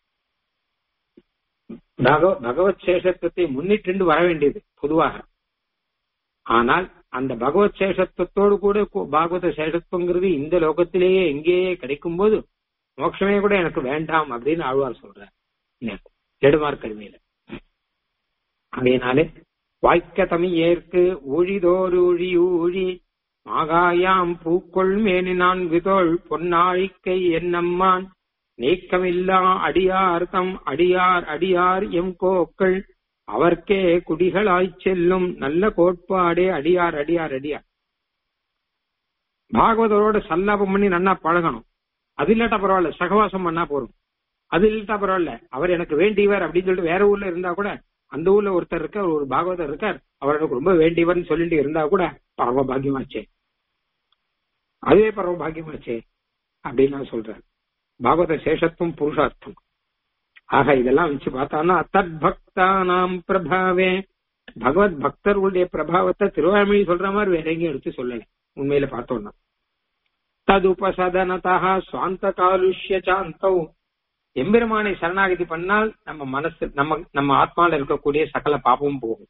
பகவ- பகவத் சேஷத்துவத்தை முன்னிட்டு வர வேண்டியது பொதுவாக ஆனால் அந்த பகவத் சேஷத்துவத்தோடு கூட கு- பாகவத சேஷத்துவங்கிறது இந்த லோகத்திலேயே எங்கேயே கிடைக்கும் போது மோட்சமே கூட எனக்கு வேண்டாம் அப்படின்னு ஆழ்வார் சொல்றார் நெடுமார் கருமையில அதனாலே வாய்க்க தமிழேற்கு ஊழிதோறு ஊழி ஊழி ஆகாயாம் பூக்கொள் மேனி நான்கு தோள் பொன்னாழிக்கை என்னம்மான் நீக்கமில்லா அடியார் தம் அடியார் அடியார் எம் கோக்கள் அவர்க்கே குடிகளாய்ச் செல்லும் நல்ல கோட்பாடே அடியார் அடியார் அடியார் பாகவதரோட சல்லாபம் பண்ணி நன்னா பழகணும் அது இல்லாட்டா பரவாயில்ல சகவாசம் பண்ணா போதும் அது இல்லாட்டா பரவாயில்ல அவர் எனக்கு வேண்டியவர் அப்படின்னு சொல்லிட்டு வேற ஊர்ல இருந்தா கூட அந்த ஊர்ல ஒருத்தர் இருக்கார் ஒரு பாகவதர் இருக்கார் அவர் எனக்கு ரொம்ப வேண்டியவர்னு சொல்லிட்டு இருந்தா கூட பரம பாக்கியமாச்சே அதுவே பரம பாக்கியமாச்சே அப்படின்னு நான் சொல்றேன் பாகவத சேஷத்துவம் புருஷார்த்தம் ஆக இதெல்லாம் வச்சு பார்த்தான்னா தத் பக்தானாம் பிரபாவே பகவத் பக்தர்களுடைய பிரபாவத்தை திருவாய்மொழி சொல்ற மாதிரி வேற எங்கேயும் எடுத்து சொல்லல உண்மையில பார்த்தோம்னா ததுபசதனதா சுவாந்த காலுஷ்ய சாந்தௌ எம்பெருமானை சரணாகதி பண்ணால் நம்ம மனசு நம்ம நம்ம ஆத்மால இருக்கக்கூடிய சகல பாப்பமும் போகும்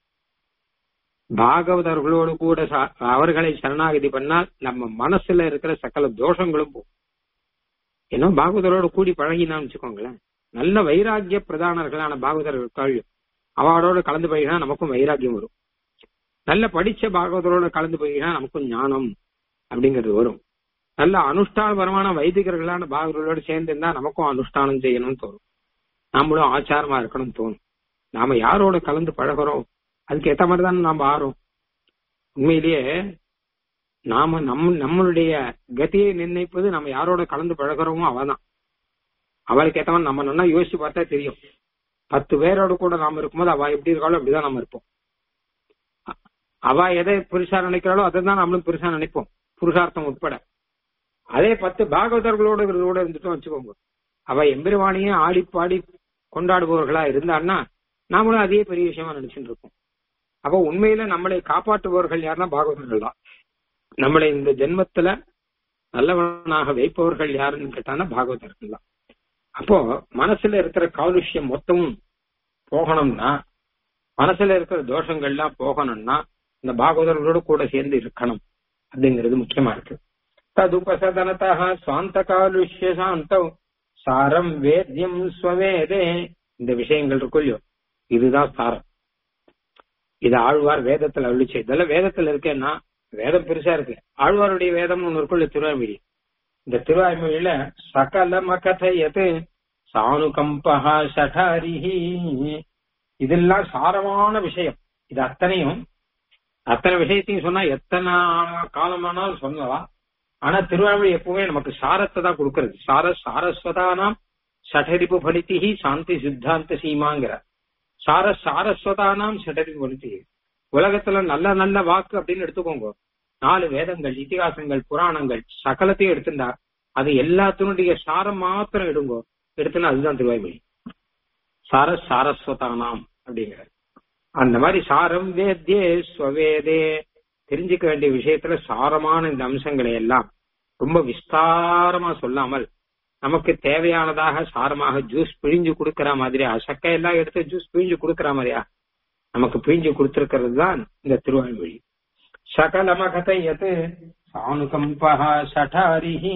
பாகவதர்களோடு கூட ச- அவர்களை சரணாகதி பண்ணால் நம்ம மனசுல இருக்கிற சகல தோஷங்களும் போகும் ஏன்னா பாகவதரோடு கூடி பழகினான்னு வச்சுக்கோங்களேன் நல்ல வைராக்கிய பிரதானர்களான பாகவதர்கள் அவளோட கலந்து போயினா நமக்கும் வைராக்கியம் வரும் நல்ல படிச்ச பாகவதரோட கலந்து போயினா நமக்கும் ஞானம் அப்படிங்கிறது வரும் நல்ல அனுஷ்டானபரமான வைதிகர்களான பாகவதர்களோடு சேர்ந்து இருந்தா நமக்கும் அனுஷ்டானம் செய்யணும்னு தோணும் நாமளும் ஆச்சாரமா இருக்கணும்னு தோணும் நாம யாரோட கலந்து பழகுறோம் அதுக்கு ஏத்த மாதிரி தானே நாம ஆறோம் உண்மையிலேயே நாம நம் நம்மளுடைய கதியை நிர்ணயிப்பது நம்ம யாரோட கலந்து பழகுறோமோ அவதான் அவளுக்கு ஏத்த மாதிரி நம்ம நல்லா யோசிச்சு பார்த்தா தெரியும் பத்து பேரோட கூட நாம இருக்கும்போது அவ எப்படி இருக்காளோ அப்படிதான் நம்ம இருப்போம் அ- அவ எதை பெருசா நினைக்கிறாளோ அதை தான் நம்மளும் பெருசா நினைப்போம் புருஷார்த்தம் உட்பட அதே பத்து பாகவதர்களோட இவர்களோட இருந்துட்டோம் வச்சுக்கோங்க அவ எம்பெருவாணியே ஆடி பாடி கொண்டாடுபவர்களா இருந்தான்னா நாமளும் அதே பெரிய விஷயமா நினைச்சுட்டு இருக்கோம் அப்ப உண்மையில நம்மளை காப்பாற்றுபவர்கள் யாருன்னா பாகவதர்கள் தான் நம்மளை இந்த ஜென்மத்துல நல்லவனாக வைப்பவர்கள் யாருன்னு கேட்டானா பாகவதர்கள் தான் அப்போ மனசுல இருக்கிற காலுஷ்யம் மொத்தமும் போகணும்னா மனசுல இருக்கிற தோஷங்கள்லாம் போகணும்னா இந்த பாகவதர்களோட கூட சேர்ந்து இருக்கணும் அப்படிங்கிறது முக்கியமா இருக்கு ததுபசதனதா சுவாந்த காலுஷ்ய சாந்தம் சாரம் வேத்யம் ஸ்வவேதே இந்த விஷயங்கள் இருக்கும் இல்லையோ இதுதான் சாரம் இது ஆழ்வார் வேதத்துல அருளி செய்தல வேதத்துல இருக்கேன்னா வேதம் பெருசா இருக்கு ஆழ்வாருடைய வேதம் ஒண்ணு இருக்குள்ள திருவாய்மொழி இந்த திருவாய்மொழியில சகல மகதையது சானுகம்பஹா சடாரிஹி இதெல்லாம் சாரமான விஷயம் இது அத்தனையும் அத்தனை விஷயத்தையும் சொன்னா எத்தனை காலமானாலும் சொல்லலாம் ஆனா திருவாய்மொழி எப்பவுமே நமக்கு சாரத்தை தான் கொடுக்கறது சார சாரஸ்வதானாம் சடரிப்பு பலித்திஹி சாந்தி சித்தாந்த சீமாங்கிற சார சாரஸ்வதானாம் சடரிப்பு பலித்திஹி உலகத்துல நல்ல நல்ல வாக்கு அப்படின்னு எடுத்துக்கோங்க நாலு வேதங்கள் இதிகாசங்கள் புராணங்கள் சகலத்தையும் எடுத்துட்டா அது எல்லாத்தினுடைய சாரம் மாத்திரம் எடுங்கோ எடுத்துனா அதுதான் திருவாய்மொழி சார சாரஸ்வதானாம் அப்படிங்கிற அந்த மாதிரி சாரம் வேத்யே ஸ்வவேதே தெரிஞ்சுக்க வேண்டிய விஷயத்துல சாரமான இந்த அம்சங்களை எல்லாம் ரொம்ப விஸ்தாரமா சொல்லாமல் நமக்கு தேவையானதாக சாரமாக ஜூஸ் பிழிஞ்சு கொடுக்கிற மாதிரியா சக்கை எல்லாம் எடுத்து ஜூஸ் பிழிஞ்சு கொடுக்கிற மாதிரியா நமக்கு பிழிஞ்சு கொடுத்திருக்கிறது தான் இந்த திருவாய்மொழி சகலமகதையது சானுகம்பா சடாரிஹி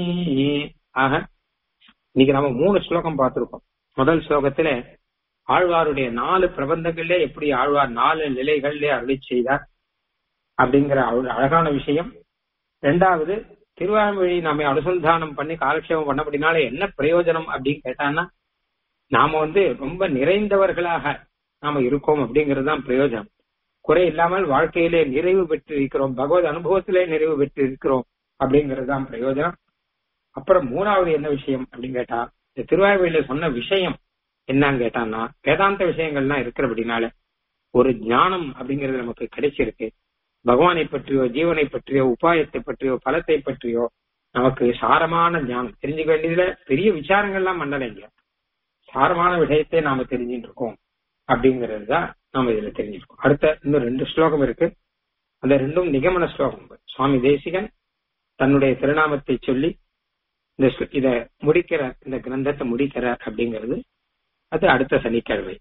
ஆக இன்னைக்கு நம்ம மூணு ஸ்லோகம் பார்த்திருக்கோம் முதல் ஸ்லோகத்துல ஆழ்வாருடைய நாலு பிரபந்தங்கள்ல எப்படி ஆழ்வார் நாலு நிலைகள்ல அருளி செய்தார் அப்படிங்கிற அழ- அழகான விஷயம் ரெண்டாவது திருவாய்மொழி நாம அனுசந்தானம் பண்ணி காலக்ஷேபம் பண்ணபடினால என்ன பிரயோஜனம் அப்படின்னு கேட்டான்னா நாம வந்து ரொம்ப நிறைந்தவர்களாக நாம இருக்கோம் அப்படிங்கிறது தான் பிரயோஜனம் குறை இல்லாமல் வாழ்க்கையிலே நிறைவு பெற்று இருக்கிறோம் பகவத் அனுபவத்திலே நிறைவு பெற்று இருக்கிறோம் அப்படிங்கிறது தான் பிரயோஜனம் அப்புறம் மூணாவது என்ன விஷயம் அப்படின்னு கேட்டா இந்த திருவாய்மொழியில சொன்ன விஷயம் என்னன்னு கேட்டான்னா வேதாந்த விஷயங்கள்லாம் இருக்கிறபடினால ஒரு ஞானம் அப்படிங்கிறது நமக்கு கிடைச்சிருக்கு பகவானை பற்றியோ ஜீவனை பற்றியோ உபாயத்தை பற்றியோ பலத்தை பற்றியோ நமக்கு சாரமான ஞானம் தெரிஞ்சுக்க வேண்டியதுல பெரிய விசாரங்கள்லாம் பண்ணலைங்க சாரமான விஷயத்தை நாம தெரிஞ்சுட்டு இருக்கோம் அப்படிங்கிறது தான் நாம இதுல தெரிஞ்சிருக்கோம் அடுத்த இன்னும் ரெண்டு ஸ்லோகம் இருக்கு அந்த ரெண்டும் நிகமன ஸ்லோகம் சுவாமி தேசிகன் தன்னுடைய திருநாமத்தை சொல்லி இந்த ஸ்ல- இத முடிக்கிற இந்த கிரந்தத்தை முடிக்கிறார் அப்படிங்கிறது அது அடுத்த சனிக்கிழமை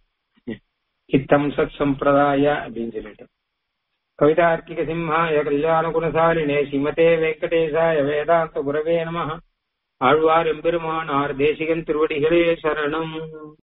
இத்தம் சத் சம்பிரதாய அப்படின்னு சொல்லிட்டு கவிதார்க்கிக சிம்ஹாய கல்யாண குணசாலினே ஸ்ரீமதே வெங்கடேசாய வேதாந்த குரவே நம ஆழ்வார் எம்பெருமானார் தேசிகன் திருவடிகளே சரணம்